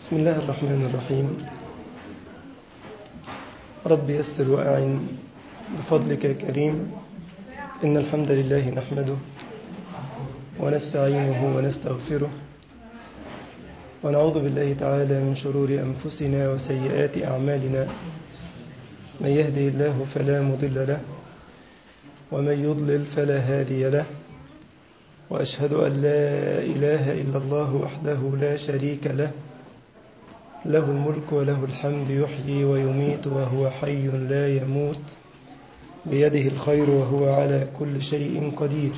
بسم الله الرحمن الرحيم رب يسر وأعن بفضلك يا كريم إن الحمد لله نحمده ونستعينه ونستغفره ونعوذ بالله تعالى من شرور أنفسنا وسيئات أعمالنا من يهده الله فلا مضل له ومن يضلل فلا هادي له وأشهد أن لا إله إلا الله وحده لا شريك له له الملك وله الحمد يحيي ويميت وهو حي لا يموت بيده الخير وهو على كل شيء قدير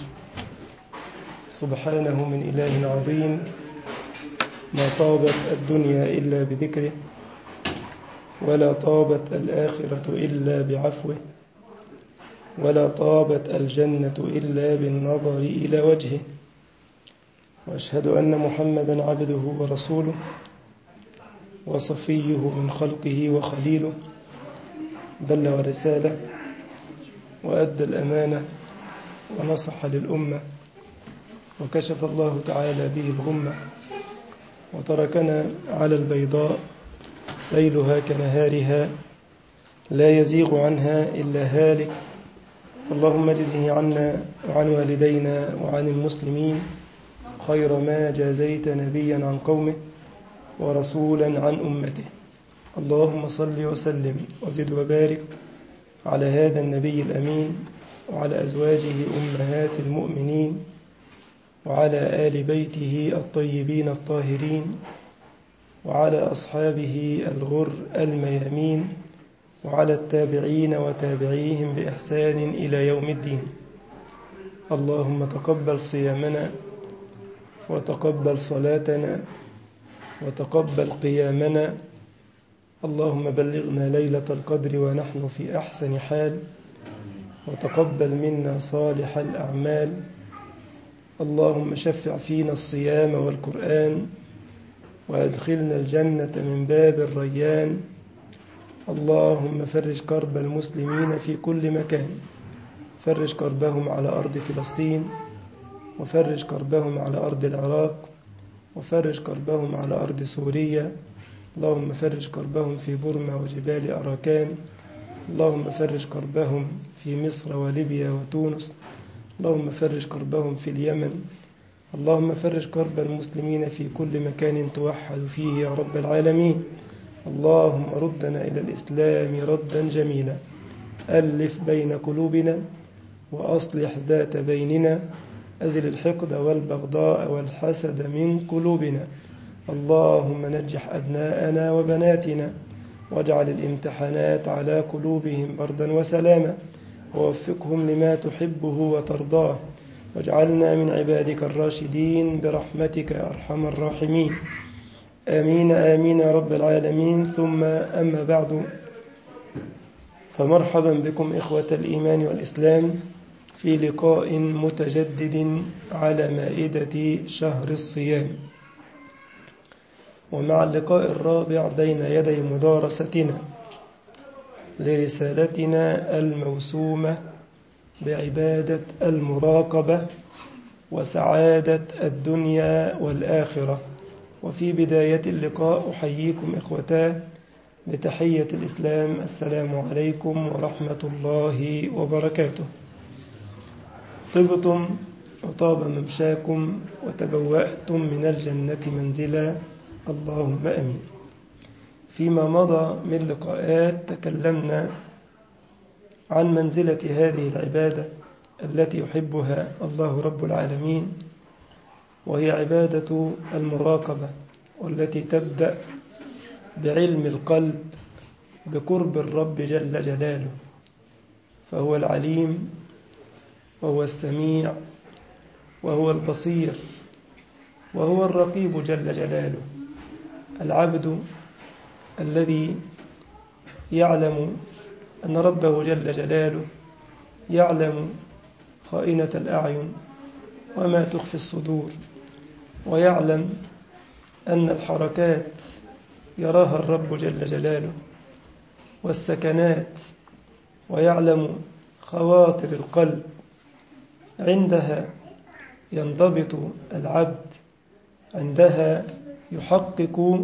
سبحانه من إله عظيم ما طابت الدنيا إلا بذكره ولا طابت الآخرة إلا بعفوه ولا طابت الجنة إلا بالنظر إلى وجهه وأشهد أن محمدا عبده ورسوله وصفيه من خلقه وخليله بلغ الرسالة وأدى الأمانة ونصح للأمة وكشف الله تعالى به الغمة وتركنا على البيضاء ليلها كنهارها لا يزيغ عنها إلا هالك اللهم اجزه عنا وعن والدينا وعن المسلمين خير ما جازيت نبيا عن قومه ورسولا عن أمته اللهم صل وسلم وزد وبارك على هذا النبي الأمين وعلى أزواجه أمهات المؤمنين وعلى آل بيته الطيبين الطاهرين وعلى أصحابه الغر الميامين وعلى التابعين وتابعيهم بإحسان إلى يوم الدين اللهم تقبل صيامنا وتقبل صلاتنا وتقبل قيامنا اللهم بلغنا ليلة القدر ونحن في أحسن حال وتقبل منا صالح الأعمال اللهم شفع فينا الصيام والقرآن وأدخلنا الجنة من باب الريان اللهم فرج كرب المسلمين في كل مكان فرج كربهم على أرض فلسطين وفرج كربهم على أرض العراق وفرج كربهم على أرض سوريا اللهم فرج كربهم في بورما وجبال أراكان اللهم فرج كربهم في مصر وليبيا وتونس اللهم فرج كربهم في اليمن اللهم فرج كرب المسلمين في كل مكان توحد فيه يا رب العالمين اللهم ردنا إلى الإسلام ردا جميلا ألف بين قلوبنا وأصلح ذات بيننا أزل الحقد والبغضاء والحسد من قلوبنا اللهم نجح أبناءنا وبناتنا واجعل الامتحانات على قلوبهم بردا وسلاما ووفقهم لما تحبه وترضاه واجعلنا من عبادك الراشدين برحمتك يا أرحم الراحمين آمين آمين يا رب العالمين ثم أما بعد فمرحبا بكم إخوة الإيمان والإسلام في لقاء متجدد على مائدة شهر الصيام ومع اللقاء الرابع بين يدي مدارستنا لرسالتنا الموسومة بعبادة المراقبة وسعادة الدنيا والآخرة وفي بداية اللقاء أحييكم إخوتاه بتحية الإسلام السلام عليكم ورحمة الله وبركاته طبتم وطاب ممشاكم وتبوأتم من الجنة منزلا اللهم أمين فيما مضى من لقاءات تكلمنا عن منزلة هذه العبادة التي يحبها الله رب العالمين وهي عبادة المراقبة والتي تبدأ بعلم القلب بقرب الرب جل جلاله فهو العليم وهو السميع وهو البصير وهو الرقيب جل جلاله العبد الذي يعلم أن ربه جل جلاله يعلم خائنة الأعين وما تخفي الصدور ويعلم أن الحركات يراها الرب جل جلاله والسكنات ويعلم خواطر القلب عندها ينضبط العبد عندها يحقق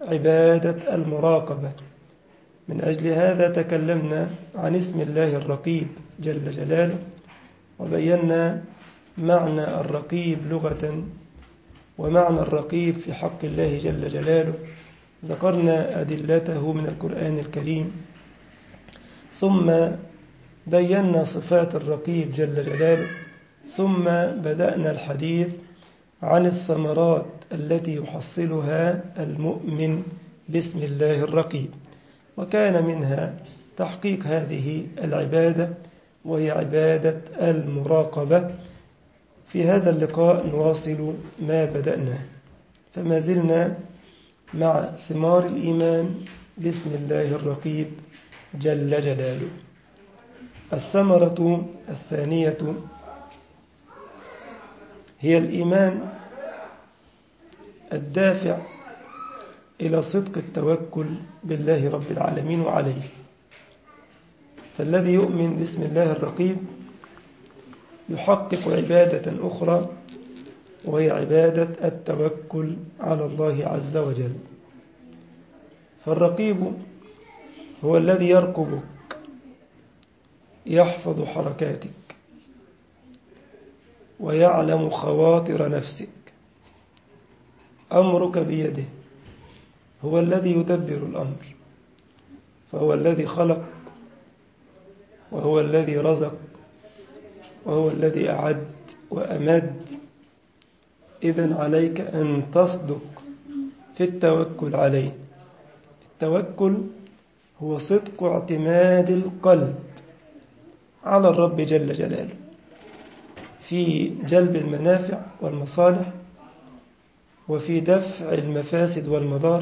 عبادة المراقبة من أجل هذا تكلمنا عن اسم الله الرقيب جل جلاله وبينا معنى الرقيب لغة ومعنى الرقيب في حق الله جل جلاله ذكرنا أدلته من القرآن الكريم ثم بينا صفات الرقيب جل جلاله ثم بدأنا الحديث عن الثمرات التي يحصلها المؤمن باسم الله الرقيب وكان منها تحقيق هذه العبادة وهي عبادة المراقبة في هذا اللقاء نواصل ما بدأناه فما زلنا مع ثمار الإيمان باسم الله الرقيب جل جلاله الثمرة الثانية هي الإيمان الدافع إلى صدق التوكل بالله رب العالمين وعليه فالذي يؤمن باسم الله الرقيب يحقق عبادة أخرى وهي عبادة التوكل على الله عز وجل فالرقيب هو الذي يرقبك يحفظ حركاتك ويعلم خواطر نفسك أمرك بيده هو الذي يدبر الأمر فهو الذي خلق وهو الذي رزق وهو الذي أعد وأمد إذا عليك أن تصدق في التوكل عليه التوكل هو صدق اعتماد القلب على الرب جل جلاله في جلب المنافع والمصالح وفي دفع المفاسد والمضار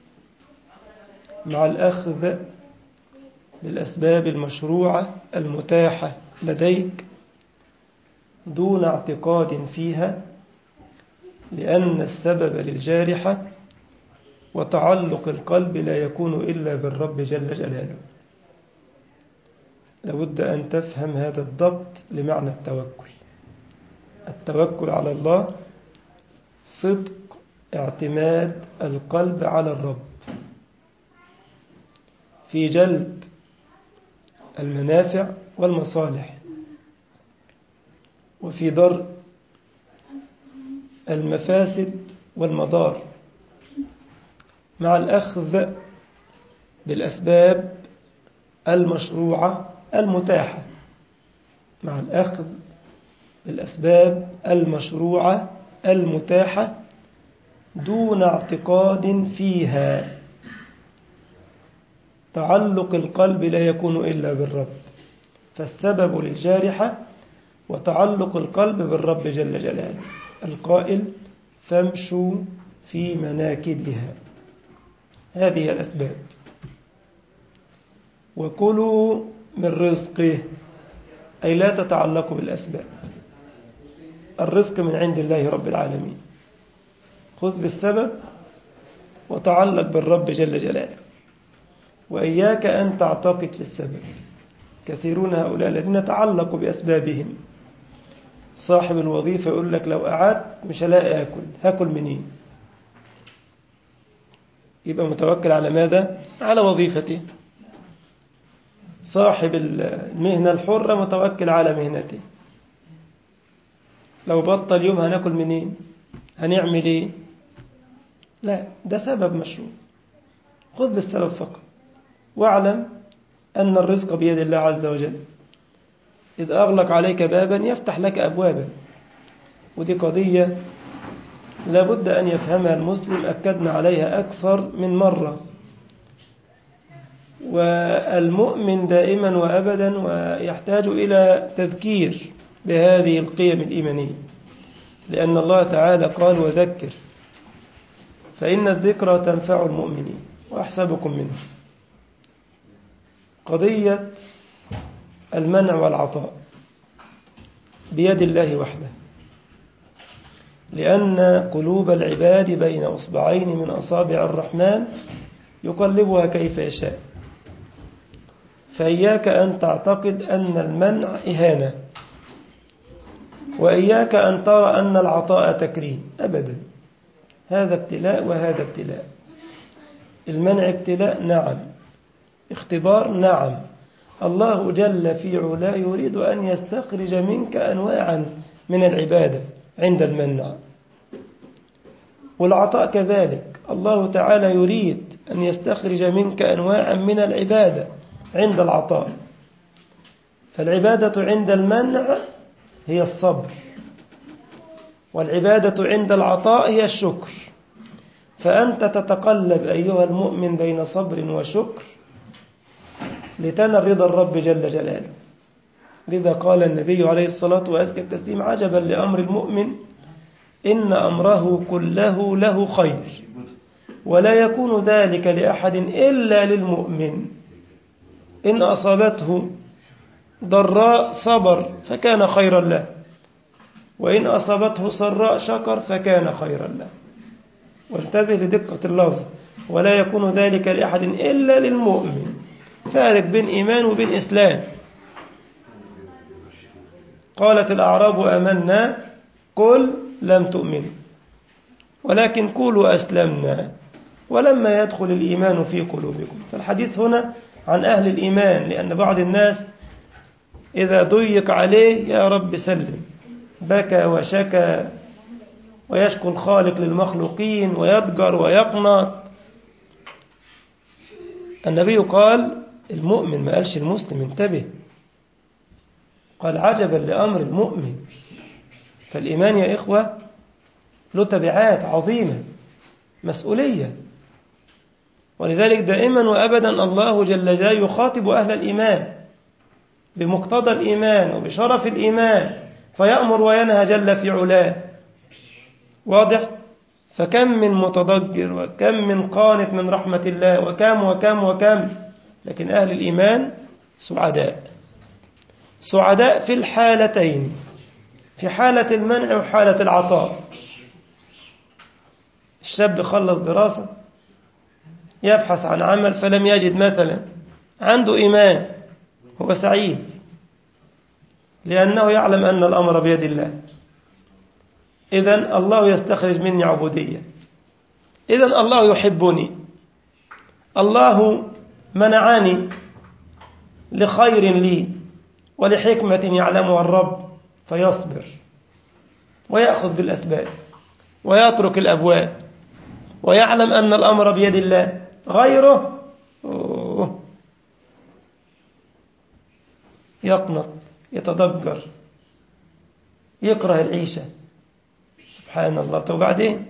مع الأخذ بالأسباب المشروعة المتاحة لديك دون اعتقاد فيها لأن السبب للجارحة وتعلق القلب لا يكون إلا بالرب جل جلاله لابد أن تفهم هذا الضبط لمعنى التوكل التوكل على الله صدق اعتماد القلب على الرب في جلب المنافع والمصالح وفي درء المفاسد والمضار مع الأخذ بالأسباب المشروعة المتاحة مع الأخذ بالأسباب المشروعة المتاحة دون اعتقاد فيها تعلق القلب لا يكون إلا بالرب فالسبب للجارحة وتعلق القلب بالرب جل جلاله القائل فامشوا في مناكبها هذه الأسباب وكلوا من رزقه أي لا تتعلقوا بالأسباب الرزق من عند الله رب العالمين خذ بالسبب وتعلق بالرب جل جلاله وإياك أن تعتقد في السبب كثيرون هؤلاء الذين تعلقوا بأسبابهم صاحب الوظيفة يقول لك لو قعدت مش هلاقي أكل هاكل منين يبقى متوكل على ماذا على وظيفته صاحب المهنة الحرة متوكل على مهنته لو بطل يوم هناكل منين هنعمل ايه لا ده سبب مشروع خذ بالسبب فقط واعلم أن الرزق بيد الله عز وجل إذ أغلق عليك بابا يفتح لك أبوابا ودي قضية لابد أن يفهمها المسلم أكدنا عليها أكثر من مرة والمؤمن دائما وأبدا ويحتاج إلى تذكير بهذه القيم الإيمانية لأن الله تعالى قال وذكر فإن الذكرى تنفع المؤمنين وأحسبكم منه قضية المنع والعطاء بيد الله وحده لأن قلوب العباد بين أصبعين من أصابع الرحمن يقلبها كيف يشاء فإياك أن تعتقد أن المنع إهانة وإياك أن ترى أن العطاء تكريم أبدا هذا ابتلاء وهذا ابتلاء المنع ابتلاء نعم اختبار نعم الله جل في علاه يريد أن يستخرج منك أنواعا من العبادة عند المنع والعطاء كذلك الله تعالى يريد أن يستخرج منك أنواعا من العبادة عند العطاء فالعبادة عند المنع هي الصبر والعبادة عند العطاء هي الشكر فأنت تتقلب أيها المؤمن بين صبر وشكر لتنل رضا الرب جل جلاله لذا قال النبي عليه الصلاة وأزكى التسليم عجبا لأمر المؤمن إن أمره كله له خير ولا يكون ذلك لأحد إلا للمؤمن إن أصابته ضراء صبر فكان خيرا له وإن أصابته سراء شكر فكان خيرا له وانتبه لدقة اللفظ ولا يكون ذلك لأحد إلا للمؤمن فارق بين إيمان وبين إسلام قالت الأعراب آمنا قل لم تؤمنوا ولكن قولوا أسلمنا ولما يدخل الإيمان في قلوبكم فالحديث هنا عن أهل الإيمان لأن بعض الناس إذا ضيق عليه يا رب سلم بكى وشكى ويشكو الخالق للمخلوقين ويضجر ويقنط النبي قال المؤمن ما قالش المسلم انتبه قال عجبا لأمر المؤمن فالإيمان يا إخوة له تبعات عظيمة مسؤولية ولذلك دائما وأبدا الله جل جلاله يخاطب أهل الإيمان بمقتضى الإيمان وبشرف الإيمان فيأمر وينهى جل في علاه واضح فكم من متضجر وكم من قانت من رحمة الله وكم وكم وكم لكن أهل الإيمان سعداء سعداء في الحالتين في حالة المنع وحالة العطاء الشاب خلص دراسة يبحث عن عمل فلم يجد مثلا عنده إيمان هو سعيد لأنه يعلم أن الأمر بيد الله إذا الله يستخرج مني عبودية إذا الله يحبني الله منعني لخير لي ولحكمة يعلمها الرب فيصبر ويأخذ بالأسباب ويترك الأبواب ويعلم أن الأمر بيد الله غيره أوه يقنط يتضجر يكره العيشة سبحان الله طب وبعدين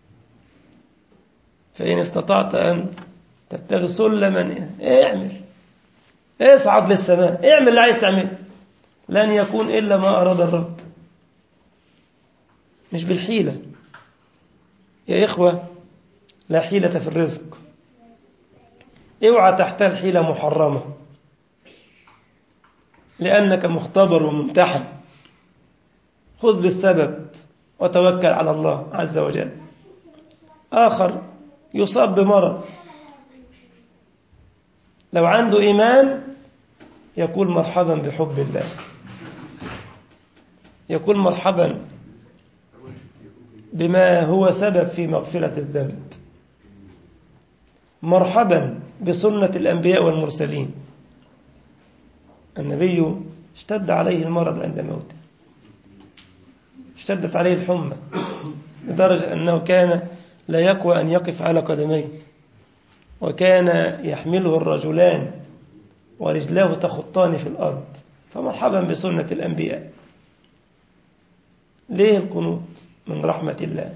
فإن استطعت أن تبتغي سلما اعمل اصعد للسماء اعمل اللي عايز تعمله لن يكون إلا ما أراد الرب مش بالحيلة يا إخوة لا حيلة في الرزق اوعى تحتال حيلة محرمة لأنك مختبر وممتحن خذ بالسبب وتوكل على الله عز وجل آخر يصاب بمرض لو عنده إيمان يقول مرحبا بحب الله يقول مرحبا بما هو سبب في مغفرة الذنب مرحبا بسنة الأنبياء والمرسلين النبي اشتد عليه المرض عند موته اشتدت عليه الحمى لدرجة أنه كان لا يقوى أن يقف على قدميه وكان يحمله الرجلان ورجلاه تخطان في الأرض فمرحبا بسنة الأنبياء ليه القنوط من رحمة الله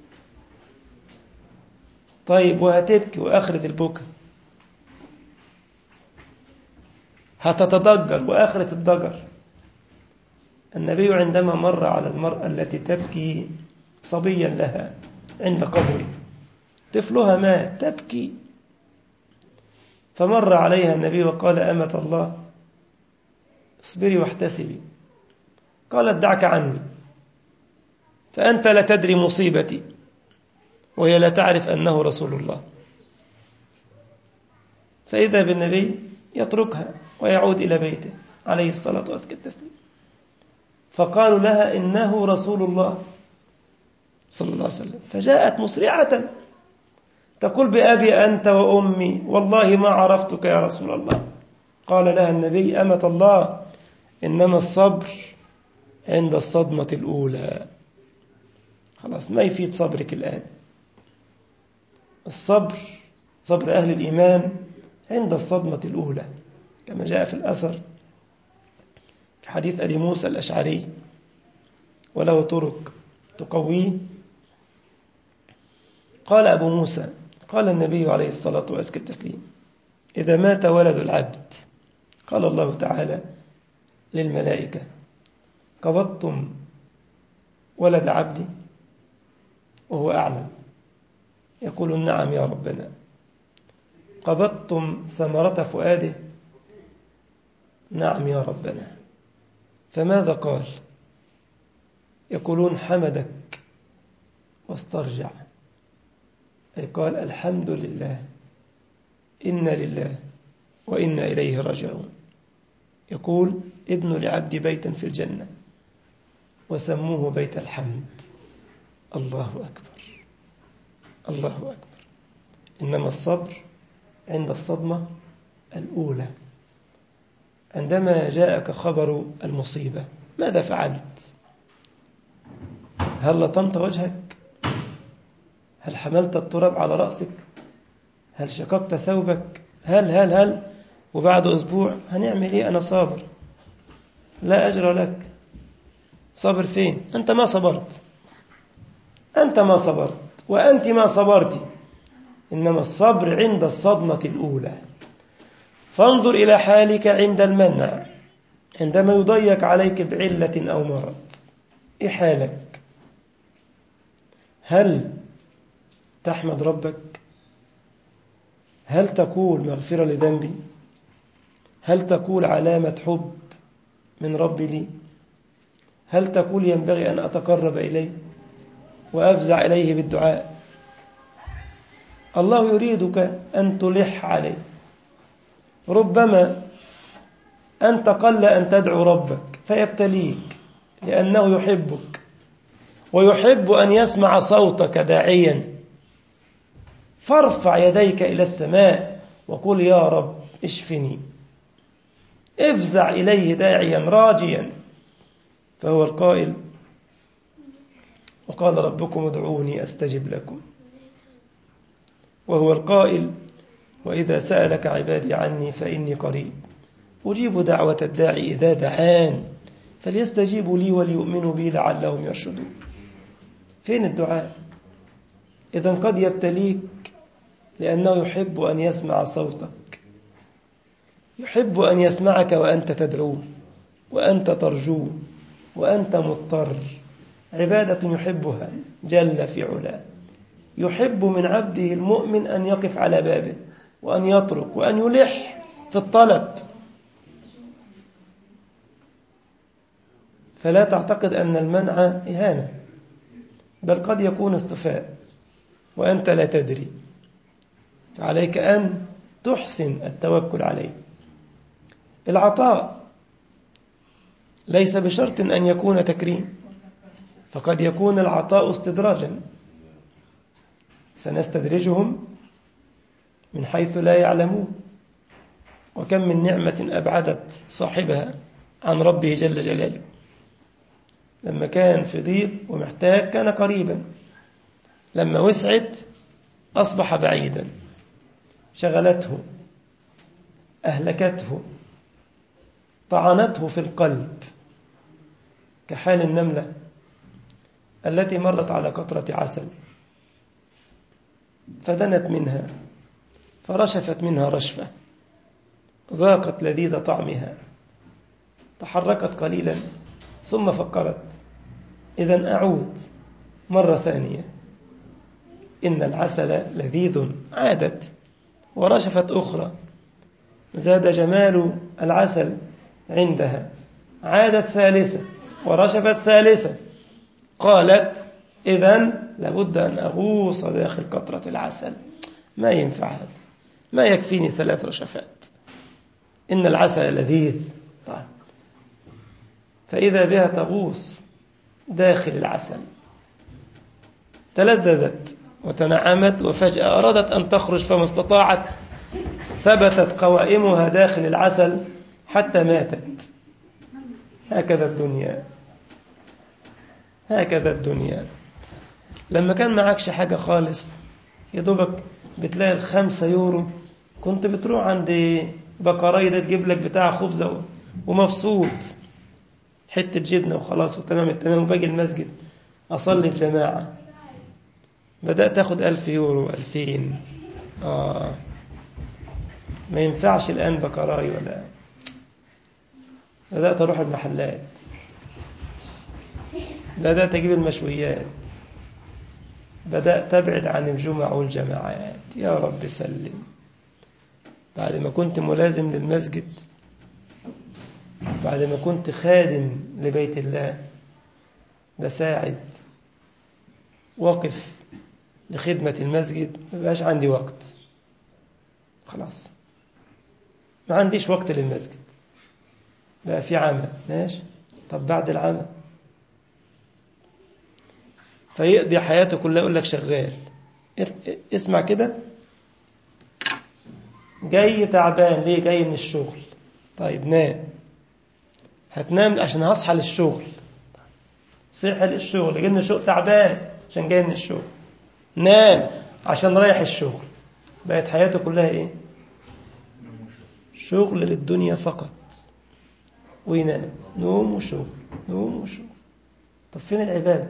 طيب وهتبكي وآخرة البكا هتتضجر وآخرة الضجر النبي عندما مر على المرأة التي تبكي صبيا لها عند قبره طفلها مات تبكي فمر عليها النبي وقال أمة الله اصبري واحتسبي قالت دعك عني فأنت لا تدري مصيبتي وهي لا تعرف أنه رسول الله فإذا بالنبي يتركها ويعود إلى بيته عليه الصلاة والسلام فقالوا لها إنه رسول الله صلى الله عليه وسلم فجاءت مسرعة تقول بأبي أنت وأمي والله ما عرفتك يا رسول الله قال لها النبي أمة الله إنما الصبر عند الصدمة الأولى خلاص ما يفيد صبرك الآن الصبر صبر أهل الإيمان عند الصدمة الأولى كما جاء في الأثر في حديث أبي موسى الأشعري وله طرق تقويه قال أبو موسى قال النبي عليه الصلاة وأزكى التسليم إذا مات ولد العبد قال الله تعالى للملائكة قبضتم ولد عبدي وهو أعلم يقول نعم يا ربنا قبضتم ثمرة فؤاده نعم يا ربنا فماذا قال يقولون حمدك واسترجع أي قال الحمد لله إنا لله وإنا إليه راجعون يقول ابن لعبد بيتا في الجنة وسموه بيت الحمد الله أكبر الله أكبر إنما الصبر عند الصدمة الأولى عندما جاءك خبر المصيبة ماذا فعلت هل لطمت وجهك هل حملت التراب على رأسك هل شققت ثوبك هل هل هل وبعد أسبوع هنعمل إيه أنا صابر لا أجر لك صبر فين أنت ما صبرت أنت ما صبرت وأنت ما صبرت إنما الصبر عند الصدمة الأولى فانظر إلى حالك عند المنع عندما يضيق عليك بعلة أو مرض إيه حالك هل تحمد ربك هل تقول مغفرة لذنبي هل تقول علامة حب من ربي لي هل تقول ينبغي أن أتقرب إليه وأفزع إليه بالدعاء الله يريدك أن تلح عليه ربما أنت قل أن تدعو ربك فيبتليك لأنه يحبك ويحب أن يسمع صوتك داعيا فارفع يديك إلى السماء وقل يا رب اشفني افزع إليه داعيا راجيا فهو القائل وقال ربكم ادعوني أستجب لكم وهو القائل وإذا سألك عبادي عني فإني قريب أجيب دعوة الداعي إذا دعان فليستجيبوا لي وليؤمنوا بي لعلهم يرشدون فين الدعاء إذا قد يبتليك لأنه يحب أن يسمع صوتك يحب أن يسمعك وأنت تدعوه وأنت ترجوه وأنت مضطر عبادة يحبها جل في علاه يحب من عبده المؤمن أن يقف على بابه وأن يترك وأن يلح في الطلب فلا تعتقد أن المنع إهانة بل قد يكون اصطفاء وأنت لا تدري فعليك أن تحسن التوكل عليه العطاء ليس بشرط أن يكون تكريم فقد يكون العطاء استدراجا سنستدرجهم من حيث لا يعلمون وكم من نعمة أبعدت صاحبها عن ربه جل جلاله لما كان في ضيق ومحتاج كان قريبا لما وسعت أصبح بعيدا شغلته أهلكته طعنته في القلب كحال النملة التي مرت على قطرة عسل فدنت منها فرشفت منها رشفة ذاقت لذيذ طعمها تحركت قليلا ثم فكرت إذا أعود مرة ثانية إن العسل لذيذ عادت ورشفت أخرى زاد جمال العسل عندها عادت ثالثة ورشفت ثالثة قالت إذا لابد أن أغوص داخل قطرة العسل ما ينفع هذا ما يكفيني ثلاث رشفات إن العسل لذيذ طيب فإذا بها تغوص داخل العسل تلذذت وتنعمت وفجأة أرادت أن تخرج فما استطاعت ثبتت قوائمها داخل العسل حتى ماتت هكذا الدنيا هكذا الدنيا لما كان معكش حاجة خالص يا دوبك بتلاقي الخمسة يورو كنت بتروح عند بقراية ده تجيب لك بتاع خبزة ومبسوط حتة جبنة وخلاص وتمام التمام وباجي المسجد أصلي في جماعة بدأت أخد ألف يورو ألفين آه ما ينفعش الآن بقراي ولا بدأت أروح المحلات بدأت أجيب المشويات بدأت أبعد عن الجمع والجماعات يا رب سلم بعد ما كنت ملازم للمسجد بعد ما كنت خادم لبيت الله بساعد واقف لخدمة المسجد ما بقاش عندي وقت خلاص ما عنديش وقت للمسجد بقى في عمل ماشي طب بعد العمل فيقضي حياته كلها يقول لك شغال اسمع كده جاي تعبان ليه جاي من الشغل طيب نام هتنام عشان هصحى للشغل صحي للشغل جاي من الشغل تعبان عشان جاي من الشغل نام عشان رايح الشغل بقت حياته كلها ايه شغل للدنيا فقط وينام نوم وشغل نوم وشغل طب فين العبادة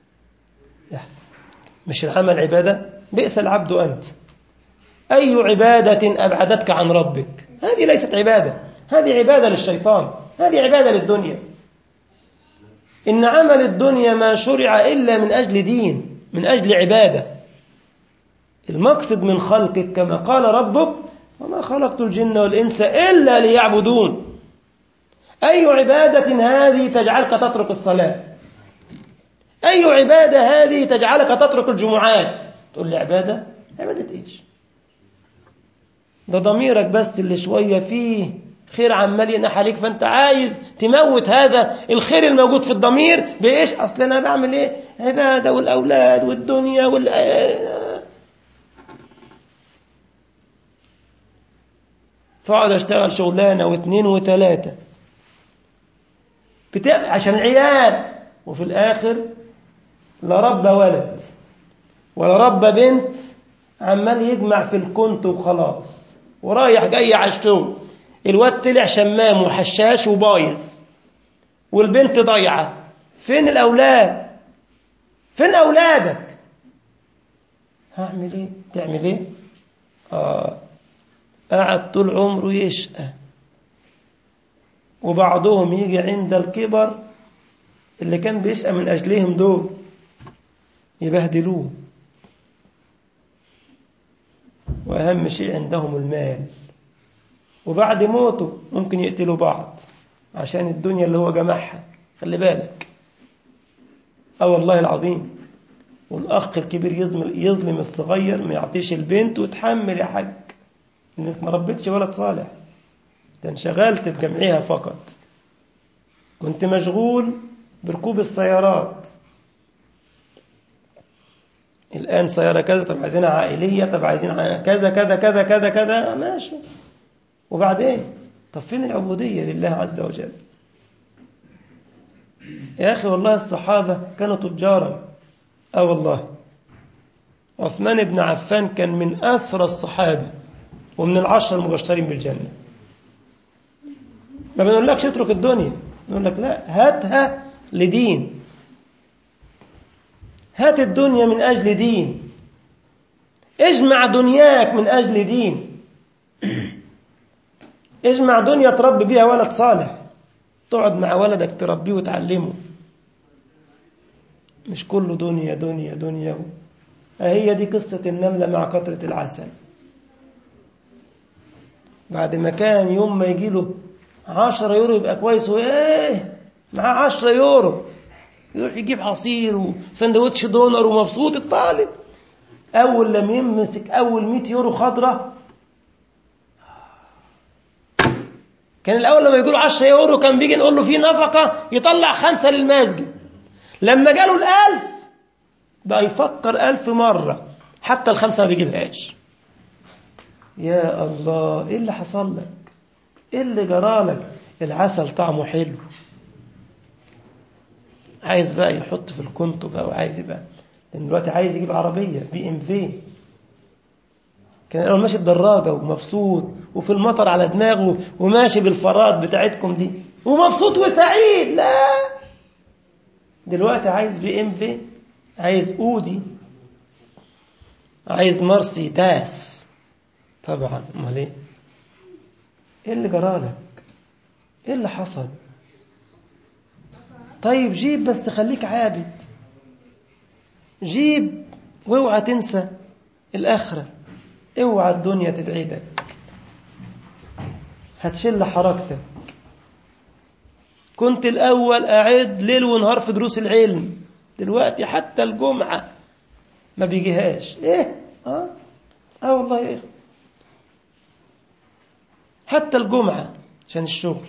مش العمل عبادة بئس العبد أنت أي عبادة أبعدتك عن ربك هذه ليست عبادة هذه عبادة للشيطان هذه عبادة للدنيا إن عمل الدنيا ما شرع إلا من أجل دين من أجل عبادة المقصد من خلقك كما قال ربك وما خلقت الجن والإنس إلا ليعبدون أي عبادة هذه تجعلك تترك الصلاة أي عبادة هذه تجعلك تترك الجمعات تقول لي عبادة عبادة إيش ده ضميرك بس اللي شوية فيه خير عمال ينح عليك فأنت عايز تموت هذا الخير الموجود في الضمير بإيش أصل أنا بعمل إيه عبادة والأولاد والدنيا وال فاقعد اشتغل شغلانة واثنين وثلاثة بتا... عشان عيال وفي الآخر لا رب ولد ولا رب بنت عمال يجمع في الكنت وخلاص ورايح جاي على الشغل الواد طلع شمام وحشاش وبايظ والبنت ضايعة فين الأولاد فين أولادك هعمل ايه تعمل ايه آه قعد طول عمره يشقى وبعضهم يجي عند الكبر اللي كان بيشقى من أجلهم دول يبهدلوه وأهم شيء عندهم المال وبعد موته ممكن يقتلوا بعض عشان الدنيا اللي هو جمعها خلي بالك اه والله العظيم والأخ الكبير يظلم الصغير ما يعطيش البنت وتحمل يا حاج انك ما ربيتش ولد صالح ده انشغلت بجمعها فقط كنت مشغول بركوب السيارات الآن سيارة كذا طب عايزينها عائلية طب عايزين كذا كذا كذا كذا كذا ماشي وبعدين طب فين العبودية لله عز وجل يا أخي والله الصحابة كانوا تجارا آه والله عثمان بن عفان كان من أثرى الصحابة ومن العشر المبشرين بالجنة ما بنقولكش اترك الدنيا نقول لك لا هاتها لدين هات الدنيا من أجل دين اجمع دنياك من أجل دين اجمع دنيا تربي بيها ولد صالح تقعد مع ولدك تربيه وتعلمه مش كله دنيا دنيا دنيا هي دي قصة النملة مع قطرة العسل بعد ما كان يوم ما يجي له 10 يورو يبقى كويس وايه معاه 10 يورو يروح يجيب عصير وسندوتش دونر ومبسوط الطالب اول لما يمسك اول 100 يورو خضره كان الاول لما يقولوا 10 يورو كان بيجي نقول له في نفقه يطلع خمسه للمسجد لما جاله الألف بقى يفكر ألف مرة حتى الخمسة ما بيجيبهاش يا الله ايه اللي حصل لك ايه اللي جرالك العسل طعمه حلو عايز بقى يحط في الكونتو بقى وعايز يبقى لان دلوقتي عايز يجيب عربيه بي ام في كان الاول ماشي بدراجه ومبسوط وفي المطر على دماغه وماشي بالفراد بتاعتكم دي ومبسوط وسعيد لا دلوقتي عايز بي ام في عايز اودي عايز مرسيدس طبعا امال ايه ايه اللي جرالك ايه اللي حصل طيب جيب بس خليك عابد جيب واوعى تنسى الاخره اوعى الدنيا تبعدك هتشل حركتك كنت الاول قاعد ليل ونهار في دروس العلم دلوقتي حتى الجمعه ما بيجيهاش ايه اه اه والله يا اخي حتى الجمعه عشان الشغل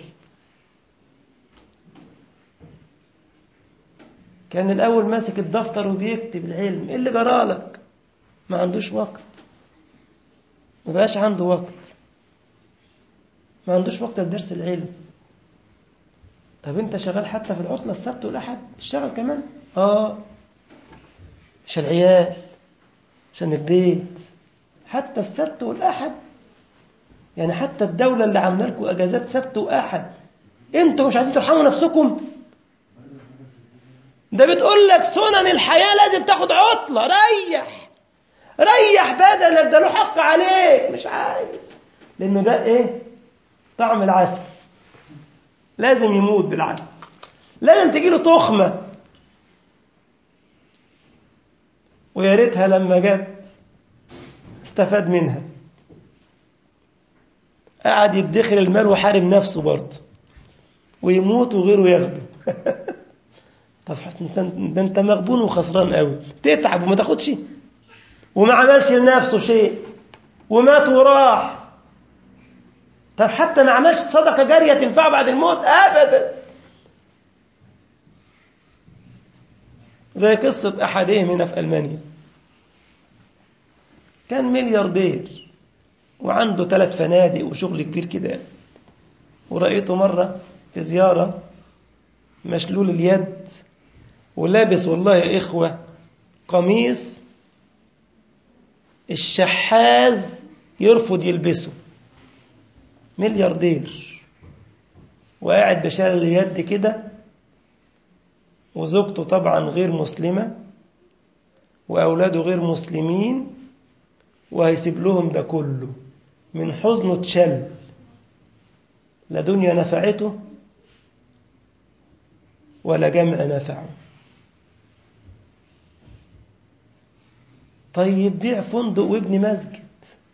كان الأول ماسك الدفتر وبيكتب العلم إيه اللي جرالك ما عندوش وقت ما بقاش عنده وقت ما عندوش وقت لدرس العلم طب انت شغال حتى في العطلة السبت والأحد تشتغل كمان اه عشان العيال عشان البيت حتى السبت والأحد يعني حتى الدولة اللي عامله لكم أجازات سبت وأحد انتوا مش عايزين ترحموا نفسكم ده بتقول لك سنن الحياة لازم تاخد عطلة ريح ريح بدنك ده له حق عليك مش عايز لأنه ده إيه طعم العسل لازم يموت بالعسل لازم تجيله تخمة ويا ريتها لما جت استفاد منها قعد يدخر المال وحارم نفسه برضه ويموت وغيره ياخده طب ده انت مغبون وخسران قوي تتعب وما تاخدش وما عملش لنفسه شيء ومات وراح طب حتى ما عملش صدقه جاريه تنفعه بعد الموت ابدا زي قصه احدهم هنا في المانيا كان ملياردير وعنده ثلاث فنادق وشغل كبير كده ورأيته مرة في زيارة مشلول اليد ولابس والله يا إخوة قميص الشحاذ يرفض يلبسه ملياردير وقاعد بشال اليد كده وزوجته طبعا غير مسلمة وأولاده غير مسلمين وهيسيب لهم ده كله من حزنه اتشل لا دنيا نفعته ولا جمع نفعه طيب بيع فندق وابني مسجد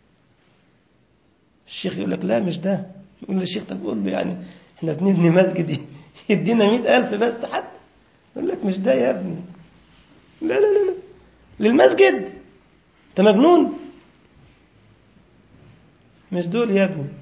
الشيخ يقول لك لا مش ده يقول للشيخ طب قول له يعني احنا بنبني مسجد يدينا مئة ألف بس حتى يقول لك مش ده يا ابني لا لا لا لا للمسجد انت مجنون مش دول يا ابني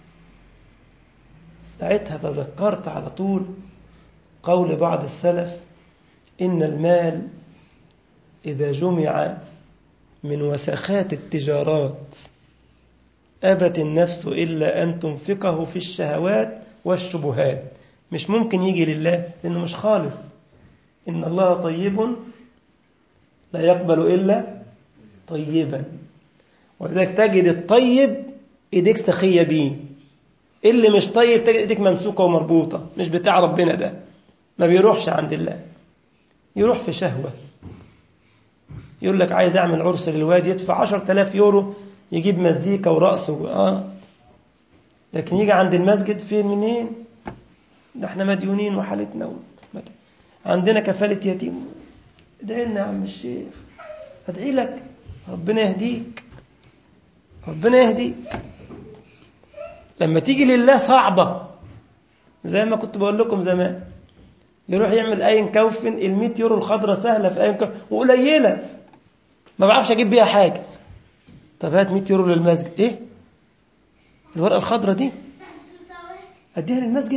ساعتها تذكرت على طول قول بعض السلف إن المال إذا جمع من وسخات التجارات أبت النفس إلا أن تنفقه في الشهوات والشبهات مش ممكن يجي لله لأنه مش خالص إن الله طيب لا يقبل إلا طيبا ولذلك تجد الطيب إيديك سخية بيه اللي مش طيب تجد إيديك ممسوكة ومربوطة مش بتاع ربنا ده ما بيروحش عند الله يروح في شهوة يقول لك عايز أعمل عرس للواد يدفع عشر تلاف يورو يجيب مزيكا ورقص و... آه لكن يجي عند المسجد فين منين ده احنا مديونين وحالتنا و... عندنا كفالة يتيم ادعي لنا يا عم الشيخ ادعي لك ربنا يهديك ربنا يهديك لما تيجي لله صعبة زي ما كنت بقول لكم زمان يروح يعمل اين كوفن ال 100 يورو الخضرة سهلة في اين كوفن وقليلة ما بعرفش اجيب بيها حاجة طب هات 100 يورو للمسجد ايه الورقة الخضرة دي اديها للمسجد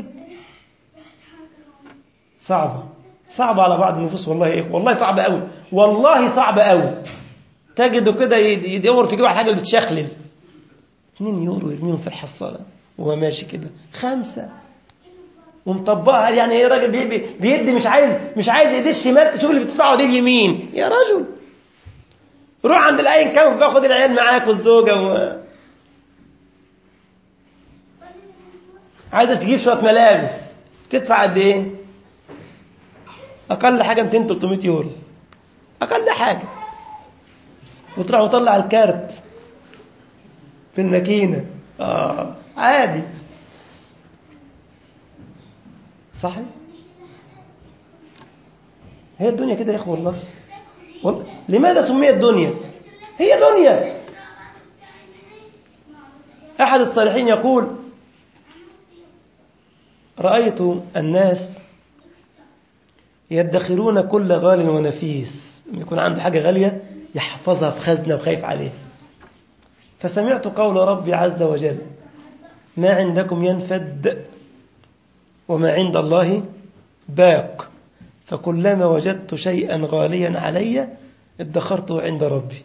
صعبة صعبة على بعض النفوس والله ايه والله صعبة قوي والله صعبة قوي تجده كده يدور في جيبه على حاجة اللي بتشخلل 2 يورو يرميهم في الحصالة وهو ماشي كده خمسة ومطبقها يعني ايه راجل بي بي بيدي مش عايز مش عايز ايديه الشمال تشوف اللي بتدفعه دي اليمين يا رجل روح عند الاين كام باخد العيال معاك والزوجه و... عايز تجيب شويه ملابس تدفع قد ايه اقل حاجه 200 300 يورو اقل حاجه وتروح وطلع الكارت في الماكينه اه عادي صحيح هي الدنيا كده يا اخو والله والله لماذا سميت دنيا هي دنيا احد الصالحين يقول رايت الناس يدخرون كل غال ونفيس لما يكون عنده حاجه غاليه يحفظها في خزنه وخايف عليها فسمعت قول ربي عز وجل ما عندكم ينفد وما عند الله باق فكلما وجدت شيئا غاليا علي ادخرته عند ربي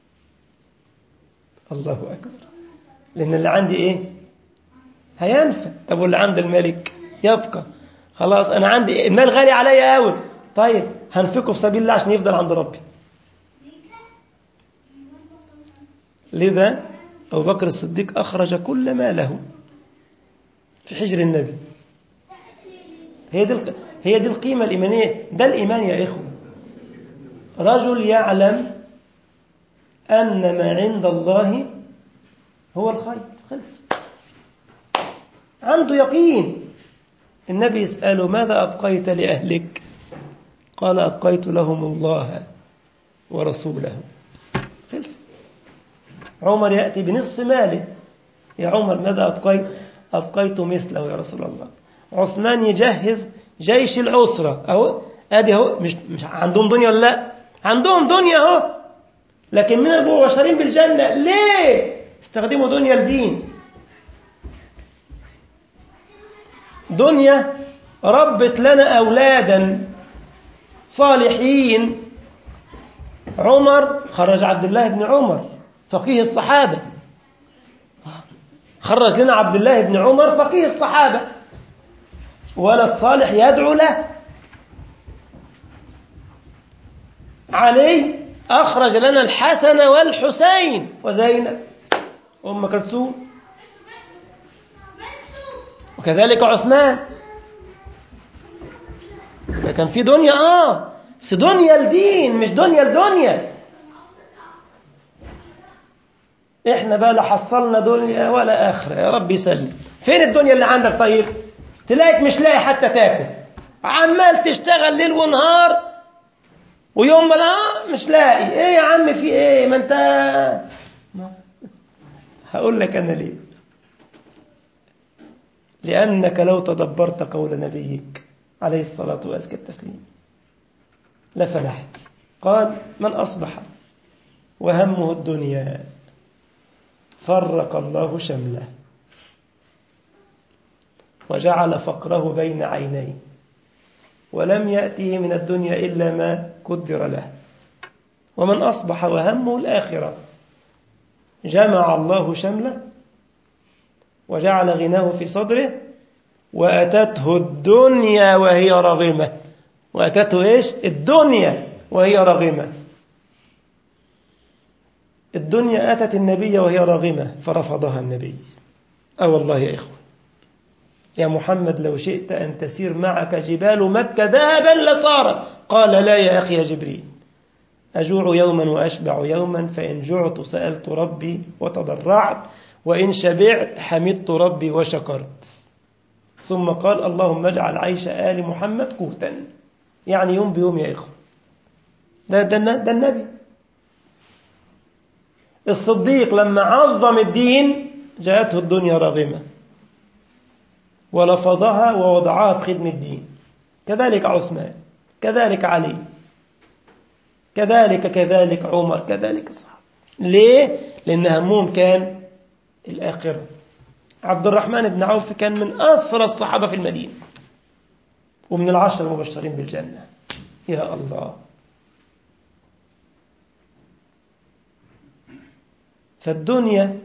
الله أكبر لأن اللي عندي إيه هينفد طب واللي عند الملك يبقى خلاص أنا عندي المال غالي عليا قوي طيب هنفقه في سبيل الله عشان يفضل عند ربي لذا أبو بكر الصديق أخرج كل ماله في حجر النبي هي دي هي دي القيمة الإيمانية ده الإيمان يا إخوة رجل يعلم أن ما عند الله هو الخير خلص عنده يقين النبي يسأله ماذا أبقيت لأهلك قال أبقيت لهم الله ورسوله خلص عمر يأتي بنصف ماله يا عمر ماذا أبقيت أبقيت مثله يا رسول الله عثمان يجهز جيش العسرة أهو أدي أهو مش, مش عندهم دنيا ولا لا عندهم دنيا أهو لكن من المبشرين بالجنة ليه استخدموا دنيا الدين دنيا ربت لنا أولادا صالحين عمر خرج عبد الله بن عمر فقيه الصحابة خرج لنا عبد الله بن عمر فقيه الصحابة ولد صالح يدعو له علي أخرج لنا الحسن والحسين وزينب أم كلثوم وكذلك عثمان كان في دنيا آه بس دنيا الدين مش دنيا الدنيا احنا بقى لا حصلنا دنيا ولا آخرة يا رب يسلم فين الدنيا اللي عندك طيب تلاقيك مش لاقي حتى تاكل عمال تشتغل ليل ونهار ويوم ما لا مش لاقي ايه يا عم في ايه ما انت هقول لك انا ليه لانك لو تدبرت قول نبيك عليه الصلاه وازكى التسليم لفلحت قال من اصبح وهمه الدنيا فرق الله شمله وجعل فقره بين عينيه ولم يأته من الدنيا إلا ما قدر له ومن أصبح وهمه الآخرة جمع الله شمله وجعل غناه في صدره وأتته الدنيا وهي راغمة وأتته إيش؟ الدنيا وهي راغمة الدنيا أتت النبي وهي راغمة فرفضها النبي أه والله يا إخوة يا محمد لو شئت أن تسير معك جبال مكة ذهبا لصارت قال لا يا أخي يا جبريل أجوع يوما وأشبع يوما فإن جعت سألت ربي وتضرعت وإن شبعت حمدت ربي وشكرت ثم قال اللهم اجعل عيش آل محمد قوتا يعني يوم بيوم يا إخوة ده, ده, ده النبي الصديق لما عظم الدين جاءته الدنيا راغمه ولفظها ووضعها في خدمة الدين كذلك عثمان كذلك علي كذلك كذلك عمر كذلك الصحابة ليه؟ لأن همهم كان الآخرة عبد الرحمن بن عوف كان من أثرى الصحابة في المدينة ومن العشر المبشرين بالجنة يا الله فالدنيا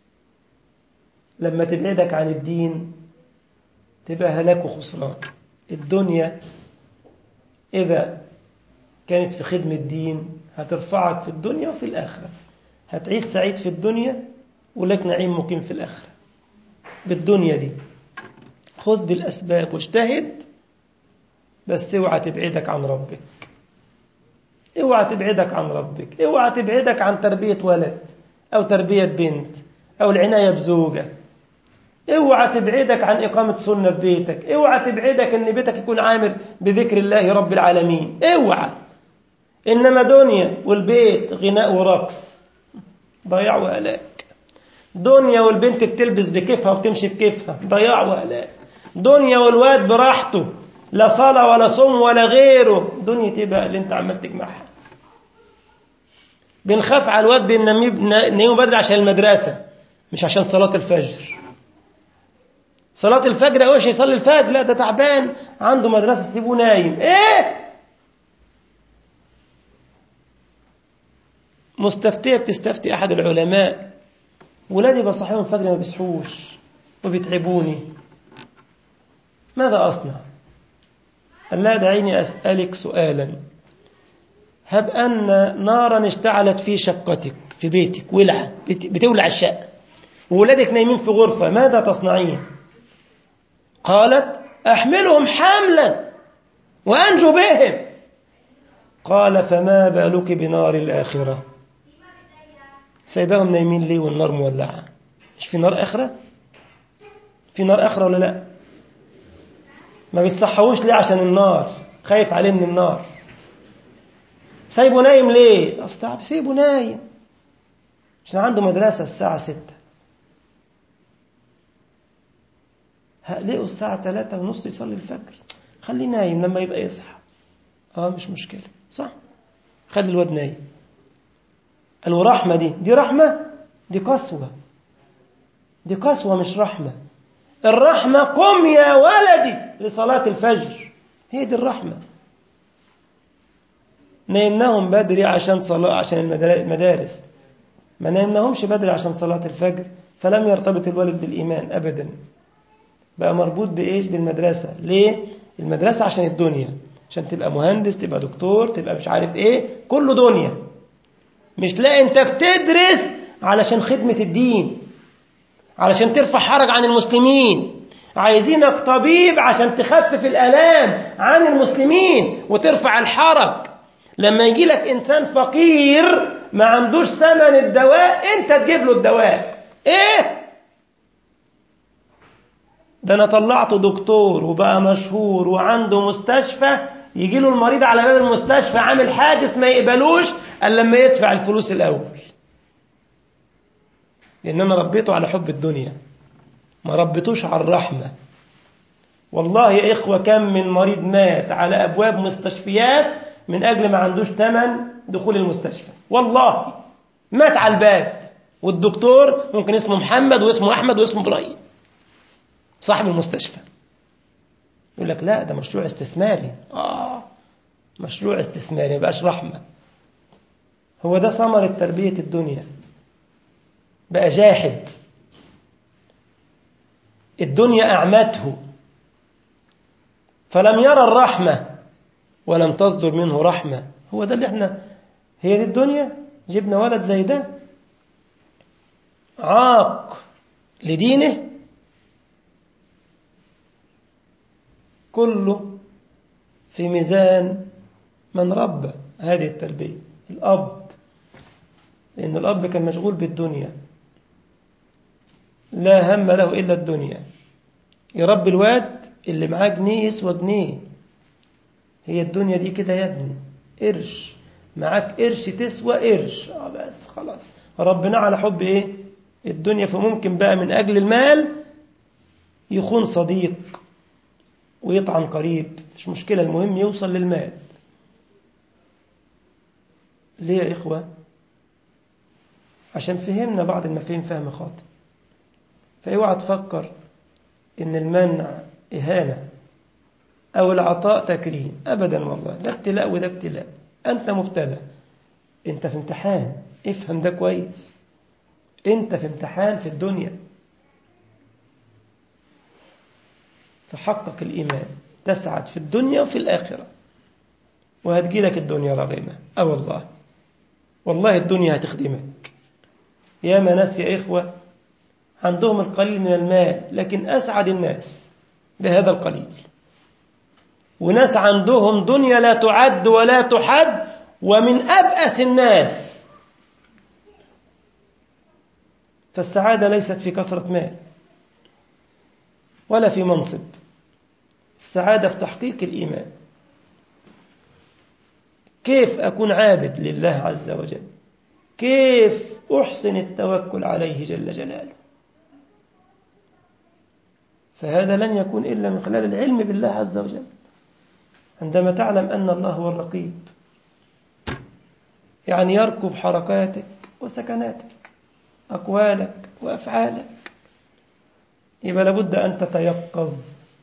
لما تبعدك عن الدين تبقى هلاك وخسران الدنيا إذا كانت في خدمة الدين هترفعك في الدنيا وفي الآخرة هتعيش سعيد في الدنيا ولك نعيم مقيم في الآخرة بالدنيا دي خذ بالأسباب واجتهد بس اوعى تبعدك عن ربك اوعى تبعدك عن ربك اوعى تبعدك عن تربية ولد أو تربية بنت أو العناية بزوجة اوعى تبعدك عن إقامة سنة في بيتك اوعى تبعدك أن بيتك يكون عامر بذكر الله رب العالمين اوعى إنما دنيا والبيت غناء ورقص ضياع وهلاك دنيا والبنت بتلبس بكيفها وبتمشي بكيفها ضياع وهلاك دنيا والواد براحته لا صلاة ولا صوم ولا غيره دنيا تبقى اللي انت عمال تجمعها بنخاف على الواد بننيمه بدري عشان المدرسة مش عشان صلاة الفجر صلاة الفجر ايش يصلي الفجر لا ده تعبان عنده مدرسة سيبوه نايم ايه مستفتية بتستفتي أحد العلماء ولادي بصحيهم الفجر ما بيصحوش وبيتعبوني ماذا أصنع قال لا دعيني أسألك سؤالا هب أن نارا اشتعلت في شقتك في بيتك ولعة بتولع الشقة وولادك نايمين في غرفة ماذا تصنعين قالت أحملهم حملا وأنجو بهم قال فما بالك بنار الآخرة سايباهم نايمين ليه والنار مولعة مش في نار آخرة في نار آخرة ولا لا ما بيصحوش ليه عشان النار خايف عليه من النار سايبه نايم ليه أصل سيبه نايم عشان عنده مدرسة الساعة ستة هقلقه الساعة ثلاثة ونص يصلي الفجر خليه نايم لما يبقى يصحى اه مش مشكلة صح خلي الواد نايم قالوا رحمة دي دي رحمة دي قسوة دي قسوة مش رحمة الرحمة قم يا ولدي لصلاة الفجر هي دي الرحمة نيمناهم بدري عشان صلاة عشان المدارس ما نيمناهمش بدري عشان صلاة الفجر فلم يرتبط الولد بالإيمان أبدا بقى مربوط بإيش بالمدرسة ليه المدرسة عشان الدنيا عشان تبقى مهندس تبقى دكتور تبقى مش عارف ايه كله دنيا مش لا انت بتدرس علشان خدمة الدين علشان ترفع حرج عن المسلمين عايزينك طبيب عشان تخفف الآلام عن المسلمين وترفع الحرج لما يجي لك إنسان فقير ما عندوش ثمن الدواء انت تجيب له الدواء ايه ده انا طلعته دكتور وبقى مشهور وعنده مستشفى يجي له المريض على باب المستشفى عامل حادث ما يقبلوش الا لما يدفع الفلوس الاول لان انا ربيته على حب الدنيا ما ربيتوش على الرحمه والله يا اخوه كم من مريض مات على ابواب مستشفيات من اجل ما عندوش ثمن دخول المستشفى والله مات على الباب والدكتور ممكن اسمه محمد واسمه احمد واسمه ابراهيم صاحب المستشفى يقول لك لا ده مشروع استثماري آه مشروع استثماري ما بقاش رحمة هو ده ثمرة تربية الدنيا بقى جاحد الدنيا أعمته فلم يرى الرحمة ولم تصدر منه رحمة هو ده اللي احنا هي دي الدنيا جبنا ولد زي ده عاق لدينه كله في ميزان من ربى هذه التربية الأب لأن الأب كان مشغول بالدنيا لا هم له إلا الدنيا يربي الواد اللي معاه جنيه يسوى جنيه هي الدنيا دي كده يا ابني قرش معاك قرش تسوى قرش اه بس خلاص ربنا على حب ايه الدنيا فممكن بقى من أجل المال يخون صديق ويطعن قريب مش مشكلة المهم يوصل للمال ليه يا إخوة عشان فهمنا بعض المفاهيم فهم خاطئ فاوعى تفكر ان المنع إهانة أو العطاء تكريم أبدا والله ده ابتلاء وده ابتلاء أنت مبتلى أنت في امتحان افهم ده كويس أنت في امتحان في الدنيا فحقق الإيمان تسعد في الدنيا وفي الآخرة وهتجيلك الدنيا رغيمة أه والله والله الدنيا هتخدمك يا ما ناس يا إخوة عندهم القليل من المال لكن أسعد الناس بهذا القليل وناس عندهم دنيا لا تعد ولا تحد ومن أبأس الناس فالسعادة ليست في كثرة مال ولا في منصب السعادة في تحقيق الإيمان كيف أكون عابد لله عز وجل كيف أحسن التوكل عليه جل جلاله فهذا لن يكون إلا من خلال العلم بالله عز وجل عندما تعلم أن الله هو الرقيب يعني يركب حركاتك وسكناتك أقوالك وأفعالك يبقى لابد أن تتيقظ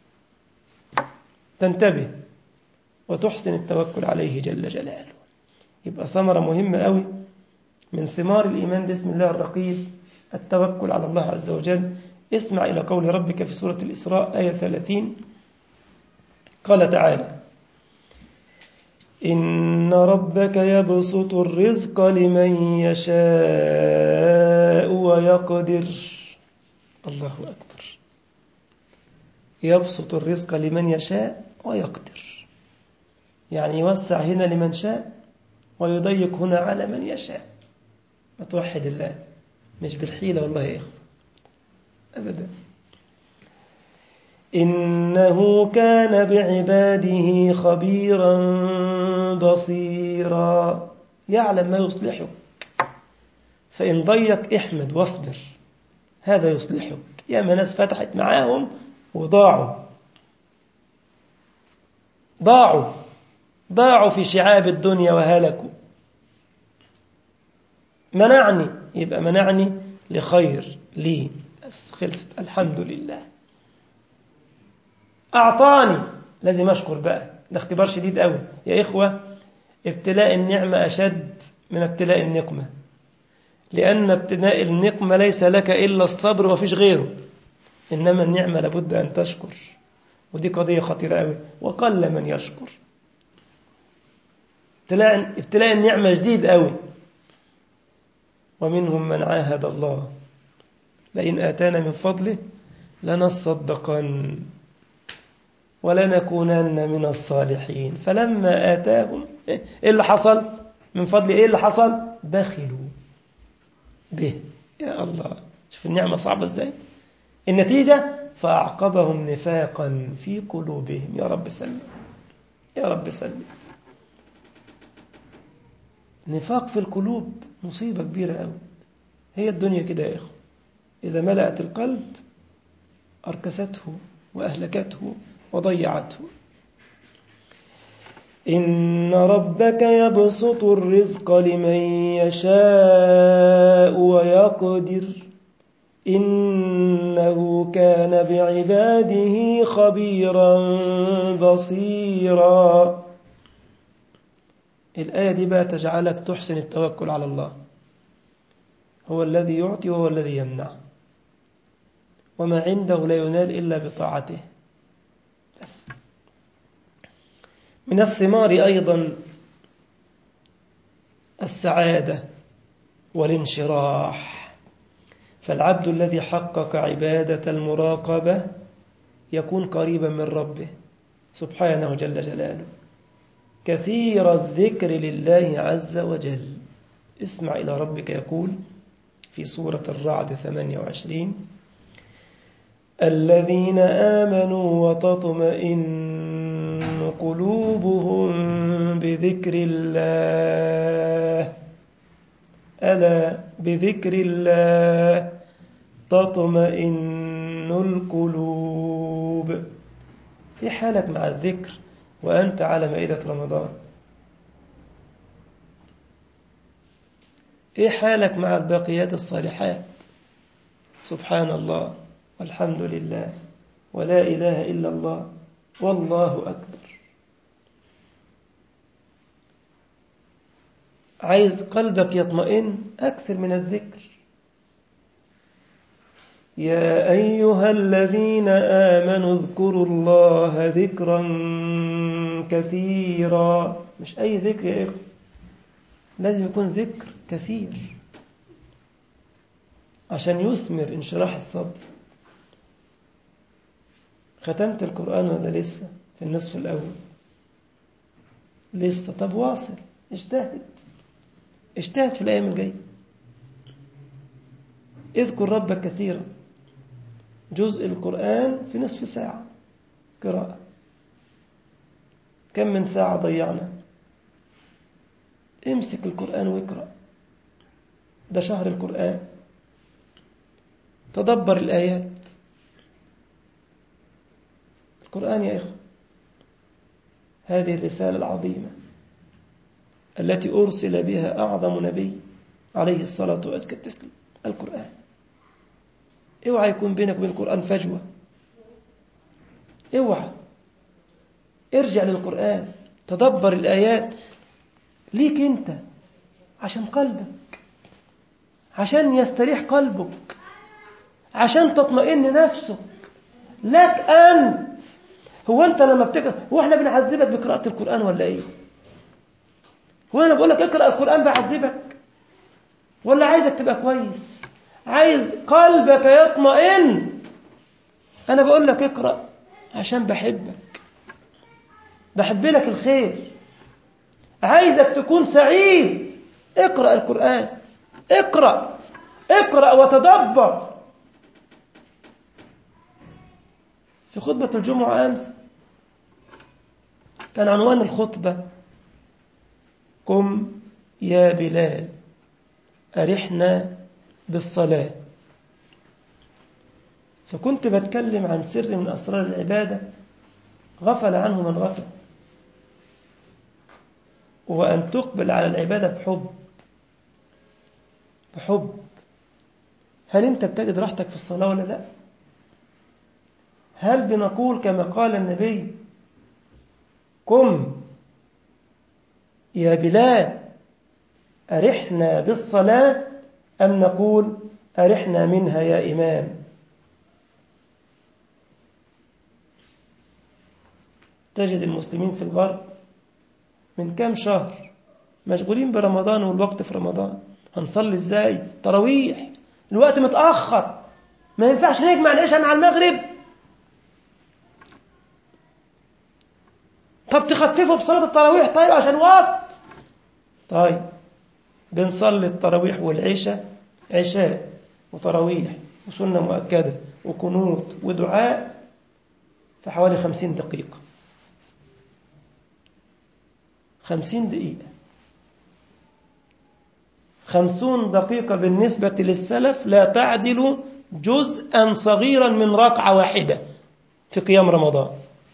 تنتبه وتحسن التوكل عليه جل جلاله يبقى ثمرة مهمة قوي من ثمار الإيمان باسم الله الرقيب التوكل على الله عز وجل اسمع إلى قول ربك في سورة الإسراء آية 30 قال تعالى إن ربك يبسط الرزق لمن يشاء ويقدر الله أكبر يبسط الرزق لمن يشاء ويقدر يعني يوسع هنا لمن شاء ويضيق هنا على من يشاء ما توحد الله مش بالحيلة والله يا إخوة أبدا إنه كان بعباده خبيرا بصيرا يعلم ما يصلحك فإن ضيق احمد واصبر هذا يصلحك يا ما ناس فتحت معاهم وضاعوا ضاعوا ضاعوا في شعاب الدنيا وهلكوا منعني يبقى منعني لخير لي بس خلصت الحمد لله أعطاني لازم أشكر بقى ده اختبار شديد قوي يا إخوة ابتلاء النعمة أشد من ابتلاء النقمة لأن ابتلاء النقمة ليس لك إلا الصبر وفيش غيره إنما النعمة لابد أن تشكر ودي قضية خطيرة قوي وقل من يشكر ابتلاء ابتلاء النعمة شديد قوي ومنهم من عاهد الله لئن آتانا من فضله لنصدقن ولنكونن من الصالحين فلما آتاهم إيه اللي حصل من فضل إيه اللي حصل بخلوا به يا الله شوف النعمة صعبة إزاي النتيجة فأعقبهم نفاقا في قلوبهم يا رب سلم يا رب سلم نفاق في القلوب مصيبة كبيرة قوي هي الدنيا كده يا إخوة إذا ملأت القلب أركسته وأهلكته وضيعته إن ربك يبسط الرزق لمن يشاء ويقدر إنه كان بعباده خبيرا بصيرا الآية دي بقى تجعلك تحسن التوكل على الله هو الذي يعطي وهو الذي يمنع وما عنده لا ينال إلا بطاعته بس من الثمار أيضا السعادة والانشراح فالعبد الذي حقق عبادة المراقبة يكون قريبا من ربه سبحانه جل جلاله كثير الذكر لله عز وجل اسمع إلى ربك يقول في سورة الرعد 28 الذين آمنوا وتطمئن قلوبهم بذكر الله ألا بذكر الله تطمئن القلوب إيه حالك مع الذكر وأنت على مائدة رمضان إيه حالك مع الباقيات الصالحات سبحان الله والحمد لله ولا إله إلا الله والله أكبر عايز قلبك يطمئن أكثر من الذكر يا أيها الذين آمنوا اذكروا الله ذكرا كثيرا مش أي ذكر يا إخوة لازم يكون ذكر كثير عشان يثمر انشراح الصدر ختمت القرآن ولا لسه في النصف الأول لسه طب واصل اجتهد اجتهد في الأيام الجاية اذكر ربك كثيرا جزء القرآن في نصف ساعة قراءة كم من ساعة ضيعنا امسك القرآن واقرأ ده شهر القرآن تدبر الآيات القرآن يا إخوة هذه الرسالة العظيمة التي أرسل بها أعظم نبي عليه الصلاة وأزكى التسليم القرآن اوعى يكون بينك وبين القرآن فجوة اوعى ارجع للقرآن تدبر الآيات ليك أنت عشان قلبك عشان يستريح قلبك عشان تطمئن نفسك لك أنت هو أنت لما بتقرأ هو احنا بنعذبك بقراءة القرآن ولا إيه هو أنا بقول لك اقرأ القرآن بعذبك ولا عايزك تبقى كويس عايز قلبك يطمئن أنا بقول لك اقرأ عشان بحبك بحب لك الخير عايزك تكون سعيد اقرأ القرآن اقرأ اقرأ وتدبر في خطبة الجمعة أمس كان عنوان الخطبة قم يا بلال أرحنا بالصلاة فكنت بتكلم عن سر من أسرار العبادة غفل عنه من غفل وأن تقبل على العبادة بحب بحب هل أنت بتجد راحتك في الصلاة ولا لا هل بنقول كما قال النبي قم يا بلال أرحنا بالصلاة أم نقول أرحنا منها يا إمام تجد المسلمين في الغرب من كام شهر مشغولين برمضان والوقت في رمضان هنصلي ازاي تراويح الوقت متأخر ما ينفعش نجمع العشاء مع المغرب طب تخففوا في صلاة التراويح طيب عشان وقت طيب بنصلي التراويح والعشاء عشاء وتراويح وسنة مؤكدة وكنوت ودعاء في حوالي خمسين دقيقة خمسين دقيقة خمسون دقيقة بالنسبة للسلف لا تعدل جزءا صغيرا من ركعة واحدة في قيام رمضان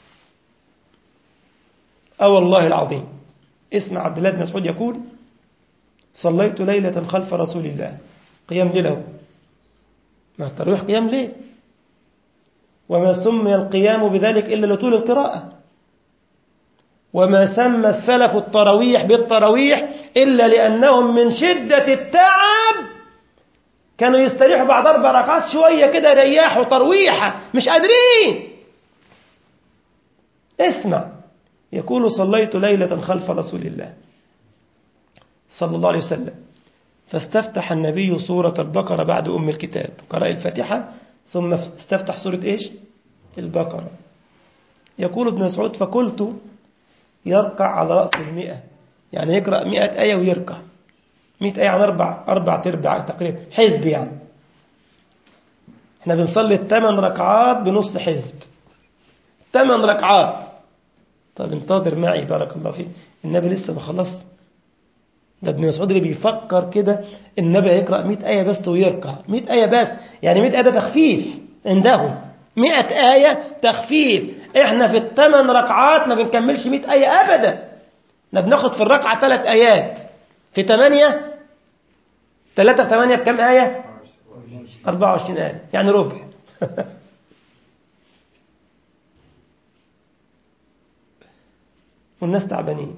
أو والله العظيم اسمع عبد الله بن مسعود يقول صليت ليلة خلف رسول الله قيام ليله ما التراويح قيام ليل وما سمي القيام بذلك إلا لطول القراءة وما سمى السلف التراويح بالتراويح إلا لأنهم من شدة التعب كانوا يستريحوا بعد أربع ركعات شوية كده رياحوا ترويحة مش قادرين اسمع يقول صليت ليلة خلف رسول الله صلى الله عليه وسلم فاستفتح النبي سورة البقرة بعد أم الكتاب قرأ الفاتحة ثم استفتح سورة إيش البقرة يقول ابن مسعود فقلت يركع على رأس المئة يعني يقرأ مئة آية ويركع مئة آية عن أربع أربع تربع تقريبا حزب يعني احنا بنصلي الثمان ركعات بنص حزب ثمان ركعات طب انتظر معي بارك الله فيك النبي لسه ما خلص ده ابن مسعود اللي بيفكر كده النبي هيقرأ 100 آية بس ويركع 100 آية بس يعني 100 آية ده تخفيف عندهم 100 آية تخفيف احنا في الثمان ركعات ما بنكملش 100 آية أبدا احنا بناخد في الركعة ثلاث آيات في ثمانية ثلاثة في ثمانية بكم آية 24 آية يعني ربع والناس تعبانين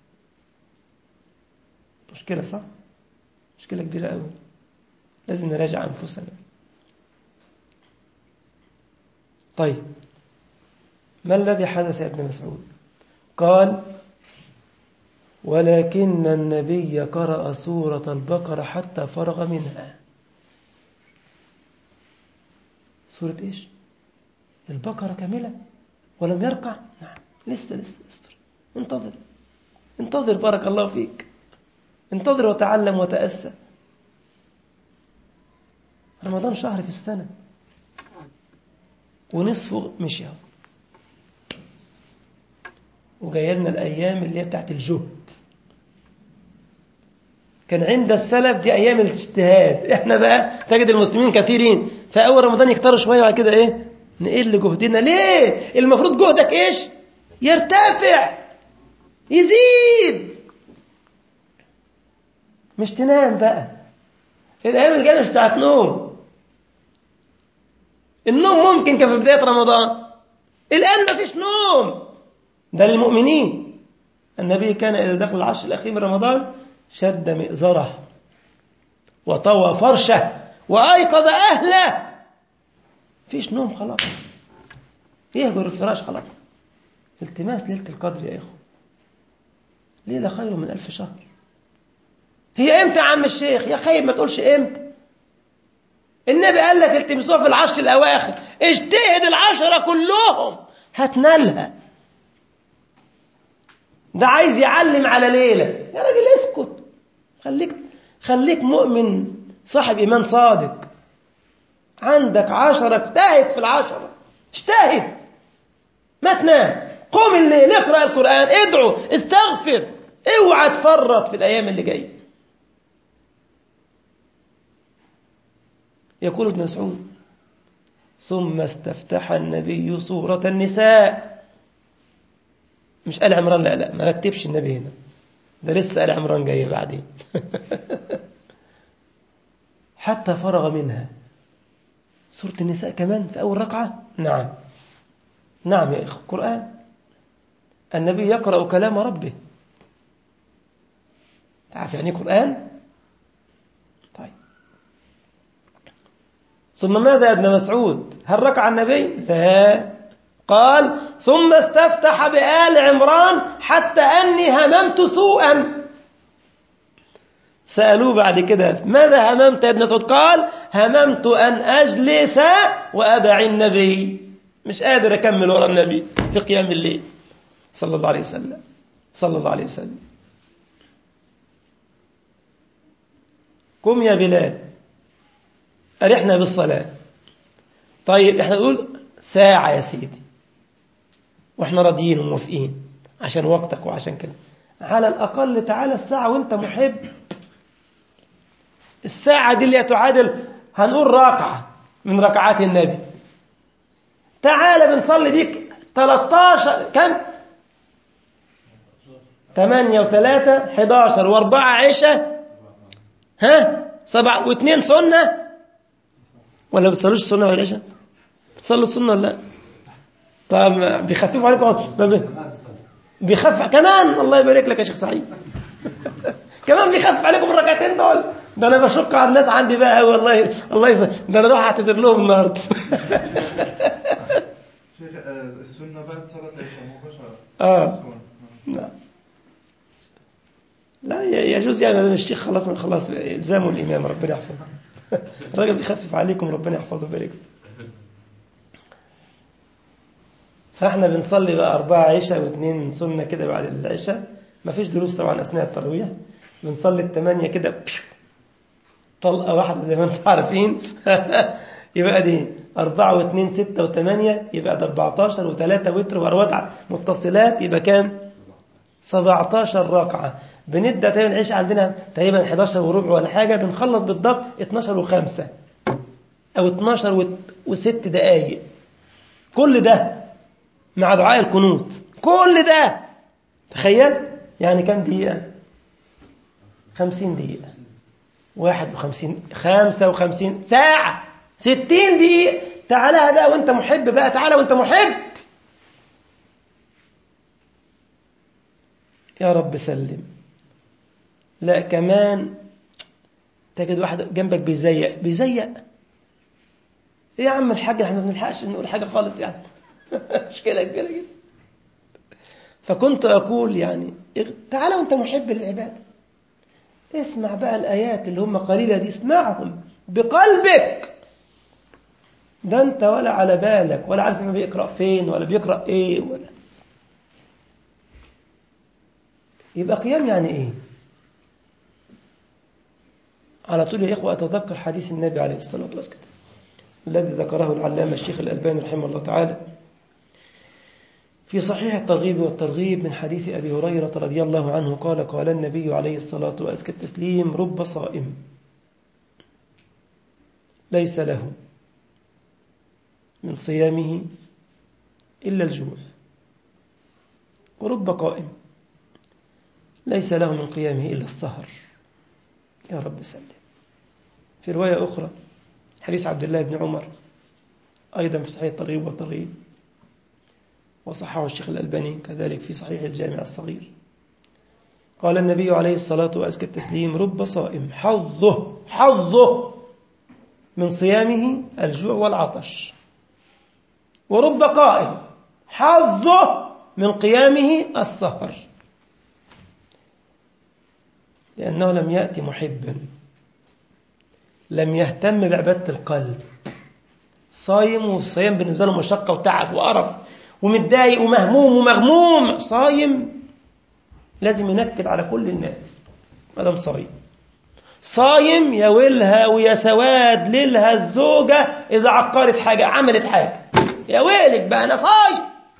مشكلة صح؟ مشكلة كبيرة قوي لازم نراجع أنفسنا طيب ما الذي حدث يا ابن مسعود قال ولكن النبي قرأ سورة البقرة حتى فرغ منها سورة إيش البقرة كاملة ولم يركع نعم لسه لسه اصبر انتظر انتظر بارك الله فيك انتظر وتعلم وتأسى رمضان شهر في السنة ونصفه مشي اهو وجايه لنا الأيام اللي هي بتاعت الجهد كان عند السلف دي أيام الاجتهاد احنا بقى تجد المسلمين كثيرين فأول رمضان يكتروا شوية وبعد كده إيه نقل جهدنا ليه المفروض جهدك إيش يرتفع يزيد مش تنام بقى الأيام الجاية مش بتاعت نوم النوم ممكن كان في بداية رمضان الآن مفيش نوم ده للمؤمنين النبي كان إذا دخل العشر الأخير من رمضان شد مئزره وطوى فرشه وأيقظ أهله فيش نوم خلاص يهجر الفراش خلاص التماس ليلة القدر يا إخوة ليلة خير من ألف شهر هي إمتى يا عم الشيخ يا خير ما تقولش إمتى النبي قال لك التمسوها في العشر الأواخر اجتهد العشرة كلهم هتنالها ده عايز يعلم على ليلة يا راجل اسكت خليك خليك مؤمن صاحب إيمان صادق عندك عشرة اجتهد في العشرة اجتهد ما تنام قوم الليل اقرأ القرآن ادعو استغفر اوعى تفرط في الأيام اللي جايه يقول ابن مسعود ثم استفتح النبي سورة النساء مش آل عمران لا لا ما رتبش النبي هنا ده لسه آل عمران جاي بعدين حتى فرغ منها سورة النساء كمان في أول ركعة نعم نعم يا إخوة قرآن النبي يقرأ كلام ربه تعرف يعني قرآن طيب ثم ماذا يا ابن مسعود هل ركع النبي لا قال ثم استفتح بآل عمران حتى أني هممت سوءا سألوه بعد كده ماذا هممت يا ابن مسعود قال هممت أن أجلس وأدعي النبي مش قادر أكمل وراء النبي في قيام الليل صلى الله عليه وسلم صلى الله عليه وسلم قم يا بلال أرحنا بالصلاة طيب احنا نقول ساعة يا سيدي واحنا راضيين وموافقين عشان وقتك وعشان كده على الأقل تعالى الساعة وانت محب الساعة دي اللي تعادل هنقول ركعة من ركعات النبي تعالى بنصلي بيك 13 كم 8 و3 11 و4 عشاء ها سبعة واثنين سنة ولا بتصلوش السنة ولا العشاء بتصلوا السنة ولا لا طب بيخففوا عليكم بيخفف كمان الله يبارك لك يا شيخ سعيد كمان بيخفف عليكم الركعتين دول ده انا بشق على الناس عندي بقى قوي والله الله يسلم ده انا اروح اعتذر لهم النهارده السنة بعد صلاة العشاء مباشرة اه نعم لا يجوز يعني هذا الشيخ خلاص من خلاص الزامه الامام ربنا يحفظه الراجل بيخفف عليكم ربنا يحفظه ويبارك فيه فاحنا بنصلي بقى أربعة عشاء واثنين سنة كده بعد العشاء ما فيش دروس طبعا أثناء التراويح بنصلي الثمانية كده طلقة واحدة زي ما انتم عارفين يبقى دي أربعة واثنين ستة وثمانية يبقى ده 14 وثلاثة وتر وأربعة متصلات يبقى كام؟ 17 ركعة بنبدأ تقريبا العشاء عندنا تقريبا 11 وربع ولا حاجة بنخلص بالضبط 12 و5 أو 12 و6 دقايق كل ده مع دعاء القنوت كل ده تخيل يعني كم دقيقة 50 دقيقة 51 55 ساعة 60 دقيقة تعالى ده وانت محب بقى تعالى وانت محب يا رب سلم لا كمان تجد واحد جنبك بيزيق بيزيق ايه يا عم الحاج احنا ما بنلحقش نقول حاجه خالص يعني مشكله كبيره جدا فكنت اقول يعني تعالى وانت محب للعباده اسمع بقى الايات اللي هم قليله دي اسمعهم بقلبك ده انت ولا على بالك ولا عارف ما بيقرا فين ولا بيقرا ايه ولا يبقى قيام يعني ايه على طول يا إخوة أتذكر حديث النبي عليه الصلاة والسلام الذي ذكره العلامة الشيخ الألباني رحمه الله تعالى في صحيح الترغيب والترغيب من حديث أبي هريرة رضي الله عنه قال قال النبي عليه الصلاة وأزكى التسليم رب صائم ليس له من صيامه إلا الجوع ورب قائم ليس له من قيامه إلا السهر يا رب سلم في رواية أخرى حديث عبد الله بن عمر أيضا في صحيح الترغيب والترغيب وصححه الشيخ الألباني كذلك في صحيح الجامع الصغير قال النبي عليه الصلاة وأزكى التسليم رب صائم حظه حظه من صيامه الجوع والعطش ورب قائم حظه من قيامه السهر لأنه لم يأتي محبا لم يهتم بعبادة القلب صايم والصيام بالنسبة له مشقة وتعب وقرف ومتضايق ومهموم ومغموم صايم لازم ينكد على كل الناس ما دام صايم صايم يا ويلها ويا سواد ليلها الزوجة إذا عقرت حاجة عملت حاجة يا ويلك بقى أنا صايم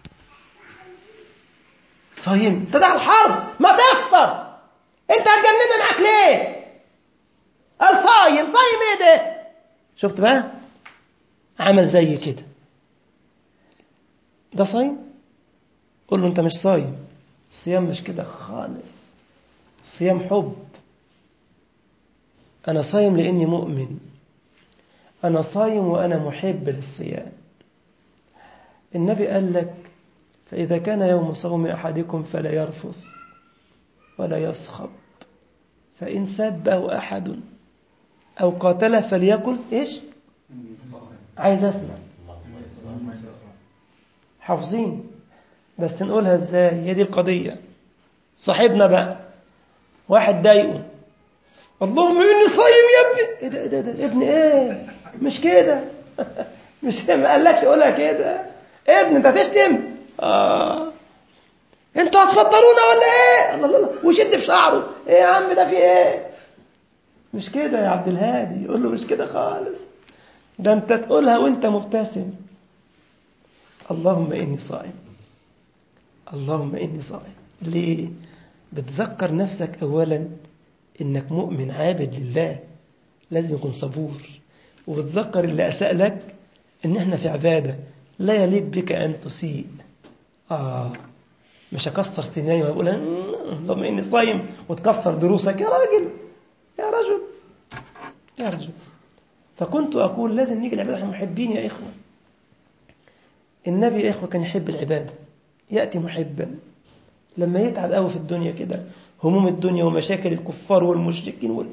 صايم انت ده الحرب ما تفطر انت هتجننا معاك ليه قال صايم صايم ايه ده شفت بقى عمل زي كده ده صايم قول له انت مش صايم الصيام مش كده خالص الصيام حب انا صايم لاني مؤمن انا صايم وانا محب للصيام النبي قال لك فاذا كان يوم صوم احدكم فلا يرفث ولا يصخب فإن سبه أحد أو قاتله فليكن إيش عايز أسمع حافظين بس نقولها إزاي هي دي القضية صاحبنا بقى واحد ضايقه اللهم إني صايم يا ابني إيه ده إيه ده, ده ابن إيه مش كده مش ما قالكش قولها كده ابن أنت هتشتم آه انتوا هتفطرونا ولا ايه الله الله وشد في شعره ايه يا عم ده في ايه مش كده يا عبد الهادي يقول له مش كده خالص ده انت تقولها وانت مبتسم اللهم اني صائم اللهم اني صائم ليه بتذكر نفسك اولا انك مؤمن عابد لله لازم يكون صبور وبتذكر اللي اساء لك ان احنا في عباده لا يليق بك ان تسيء اه مش هكسر سناني واقول اللهم اني صايم وتكسر دروسك يا راجل يا رجل يا رجل فكنت اقول لازم نيجي العباده احنا محبين يا اخوه النبي يا اخوه كان يحب العباده ياتي محبا لما يتعب قوي في الدنيا كده هموم الدنيا ومشاكل الكفار والمشركين وال...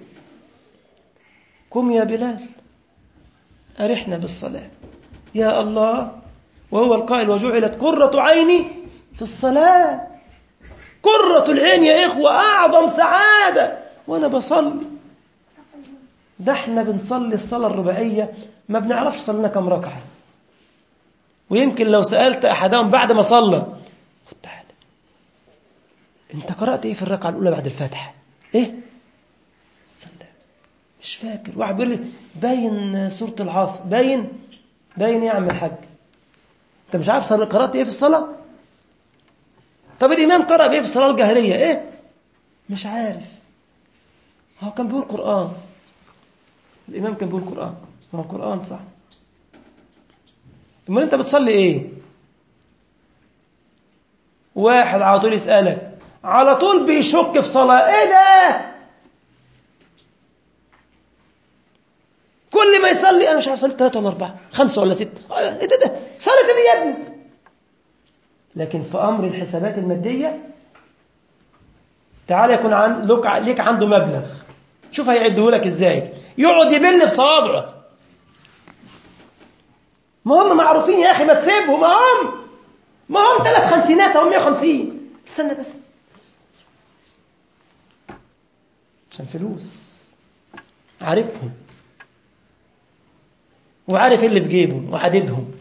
قم يا بلال أرحنا بالصلاة يا الله وهو القائل وجعلت قرة عيني في الصلاة قرة العين يا إخوة أعظم سعادة وأنا بصلي ده احنا بنصلي الصلاة الرباعية ما بنعرفش صلينا كم ركعة ويمكن لو سألت أحدهم بعد ما صلى خد تعالى انت قرأت ايه في الركعة الأولى بعد الفاتحة ايه السلام مش فاكر واحد بيقول لي باين سورة العصر باين باين يا عم الحاج انت مش عارف قرأت ايه في الصلاة طب الإمام قرأ بإيه في الصلاة الجهرية إيه مش عارف هو كان بيقول قرآن الإمام كان بيقول قرآن ما هو قرآن صح امال أنت بتصلي إيه واحد على طول يسألك على طول بيشك في صلاة إيه ده كل ما يصلي أنا مش عارف صلي ثلاثة ولا أربعة خمسة ولا ستة إيه ده ده صلاة إيه يا ابني لكن في أمر الحسابات المادية تعال يكون عن لك ليك عنده مبلغ شوف هيعده لك ازاي يقعد يبل في صوابعه ما هم معروفين يا أخي ما تسيبهم ما هم ما هم ثلاث خمسينات أو 150 استنى بس عشان فلوس عارفهم وعارف اللي في جيبه وعددهم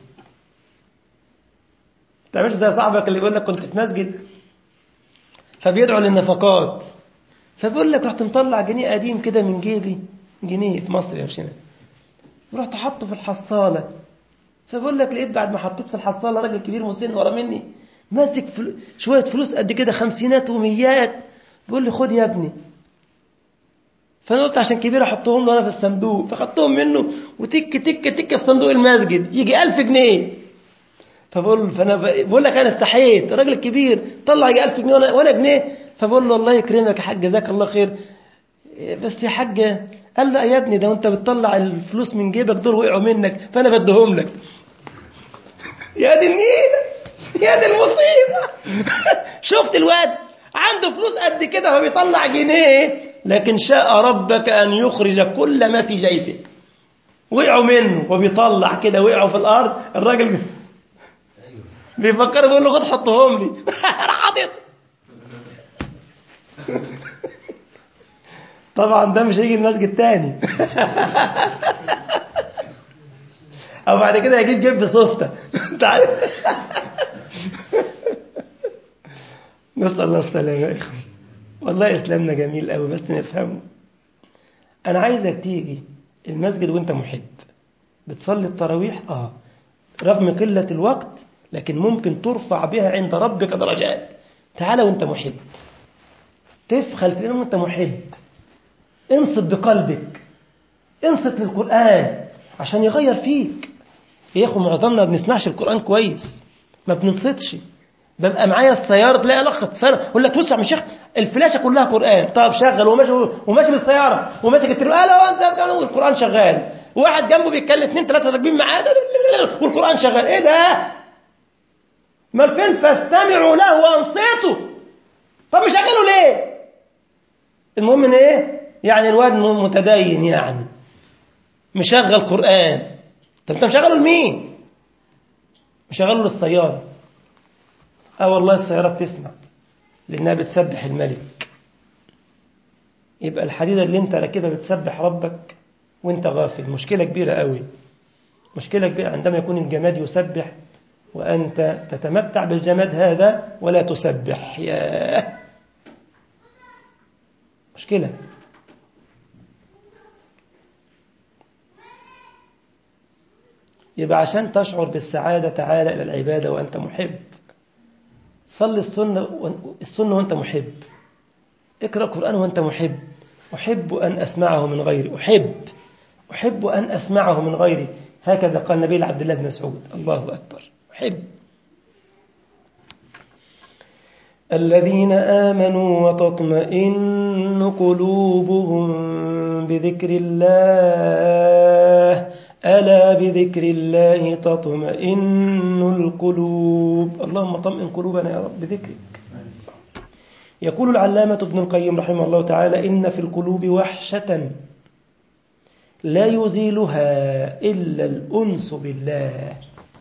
تعملش زي صاحبك اللي بيقول لك كنت في مسجد فبيدعو للنفقات فبيقول لك رحت مطلع جنيه قديم كده من جيبي جنيه في مصر يا مشينا ورحت حاطه في الحصالة فبقول لك لقيت بعد ما حطيت في الحصالة راجل كبير مسن ورا مني ماسك فل... شوية فلوس قد كده خمسينات وميات بيقول لي خد يا ابني فانا قلت عشان كبير احطهم له انا في الصندوق فخدتهم منه وتك تك تك في صندوق المسجد يجي ألف جنيه فبقول له فانا بقول لك انا استحيت الراجل الكبير طلع يجي 1000 جنيه وانا وانا جنيه فبقول له الله يكرمك يا حاج جزاك الله خير بس يا حاج قال له يا ابني ده وانت بتطلع الفلوس من جيبك دول وقعوا منك فانا بديهم لك يا دي النيله يا دي المصيبه شفت الواد عنده فلوس قد كده فبيطلع جنيه لكن شاء ربك ان يخرج كل ما في جيبه وقعوا منه وبيطلع كده وقعوا في الارض الراجل بيفكر بيقول له خد حطهم لي راح حاطط طبعا ده مش هيجي المسجد تاني او بعد كده هيجيب جيب بسوسته انت عارف نسال الله السلامه يا اخوان والله اسلامنا جميل قوي بس نفهمه انا عايزك تيجي المسجد وانت محب بتصلي التراويح اه رغم قله الوقت لكن ممكن ترفع بها عند ربك درجات تعال وانت محب تفخل في وانت محب انصت بقلبك انصت للقرآن عشان يغير فيك يا اخو معظمنا ما بنسمعش القرآن كويس ما بننصتش ببقى معايا السيارة تلاقي الاخ سيارة يقول لك بص يا عم شيخ الفلاشة كلها قرآن طب شغل وماشي وماشي بالسيارة وماسك التليفون والقرآن شغال وواحد جنبه بيتكلم اثنين ثلاثة راكبين معاه والقرآن شغال ايه ده؟ ما فين فاستمعوا له وانصتوا طب مشغله ليه المهم ان ايه يعني الواد متدين يعني مشغل قرآن طب انت مشغله لمين مشغله للسيارة اه والله السيارة بتسمع لانها بتسبح الملك يبقى الحديدة اللي انت راكبها بتسبح ربك وانت غافل مشكلة كبيرة قوي مشكلة كبيرة عندما يكون الجماد يسبح وأنت تتمتع بالجماد هذا ولا تسبح يا مشكلة يبقى عشان تشعر بالسعادة تعالى إلى العبادة وأنت محب صل السنة السنة وأنت محب اقرأ القرآن وأنت محب أحب أن أسمعه من غيري أحب أحب أن أسمعه من غيري هكذا قال النبي عبد الله بن مسعود الله أكبر أحب الذين آمنوا وتطمئن قلوبهم بذكر الله ألا بذكر الله تطمئن القلوب اللهم طمئن قلوبنا يا رب بذكرك يقول العلامة ابن القيم رحمه الله تعالى إن في القلوب وحشة لا يزيلها إلا الأنس بالله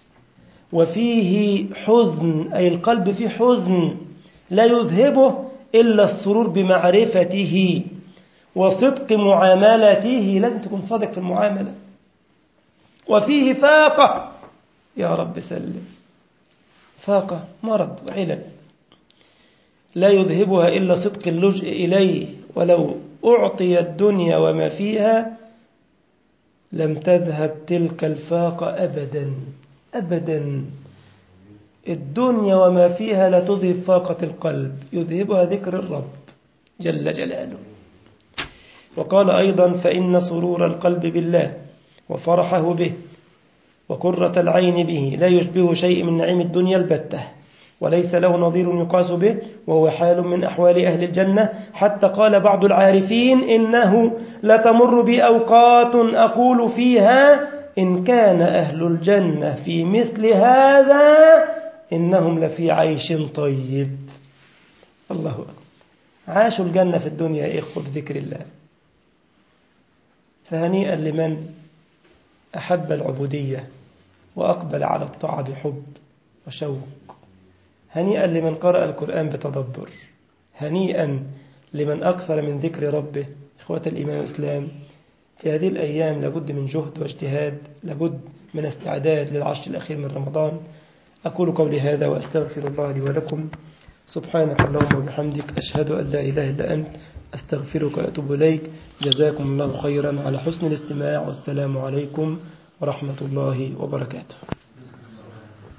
وفيه حزن أي القلب فيه حزن لا يذهبه إلا السرور بمعرفته وصدق معاملته لازم تكون صادق في المعاملة وفيه فاقة يا رب سلم فاقة مرض وعلل لا يذهبها إلا صدق اللجء إليه ولو أعطي الدنيا وما فيها لم تذهب تلك الفاقة أبدا أبدا الدنيا وما فيها لا تذهب فاقة القلب يذهبها ذكر الرب جل جلاله وقال أيضا فإن سرور القلب بالله وفرحه به وكرة العين به لا يشبه شيء من نعيم الدنيا البتة وليس له نظير يقاس به وهو حال من أحوال أهل الجنة حتى قال بعض العارفين إنه لتمر بي أوقات أقول فيها إن كان أهل الجنة في مثل هذا إنهم لفي عيش طيب الله أكبر عاشوا الجنة في الدنيا يا إخوة بذكر الله فهنيئا لمن أحب العبودية وأقبل على الطاعة بحب وشوق هنيئا لمن قرأ القرآن بتدبر هنيئا لمن أكثر من ذكر ربه إخوة الإيمان والإسلام في هذه الأيام لابد من جهد واجتهاد لابد من استعداد للعشر الأخير من رمضان أقول قولي هذا وأستغفر الله لي ولكم سبحانك اللهم وبحمدك أشهد أن لا إله إلا أنت أستغفرك وأتوب إليك جزاكم الله خيرا على حسن الاستماع والسلام عليكم ورحمة الله وبركاته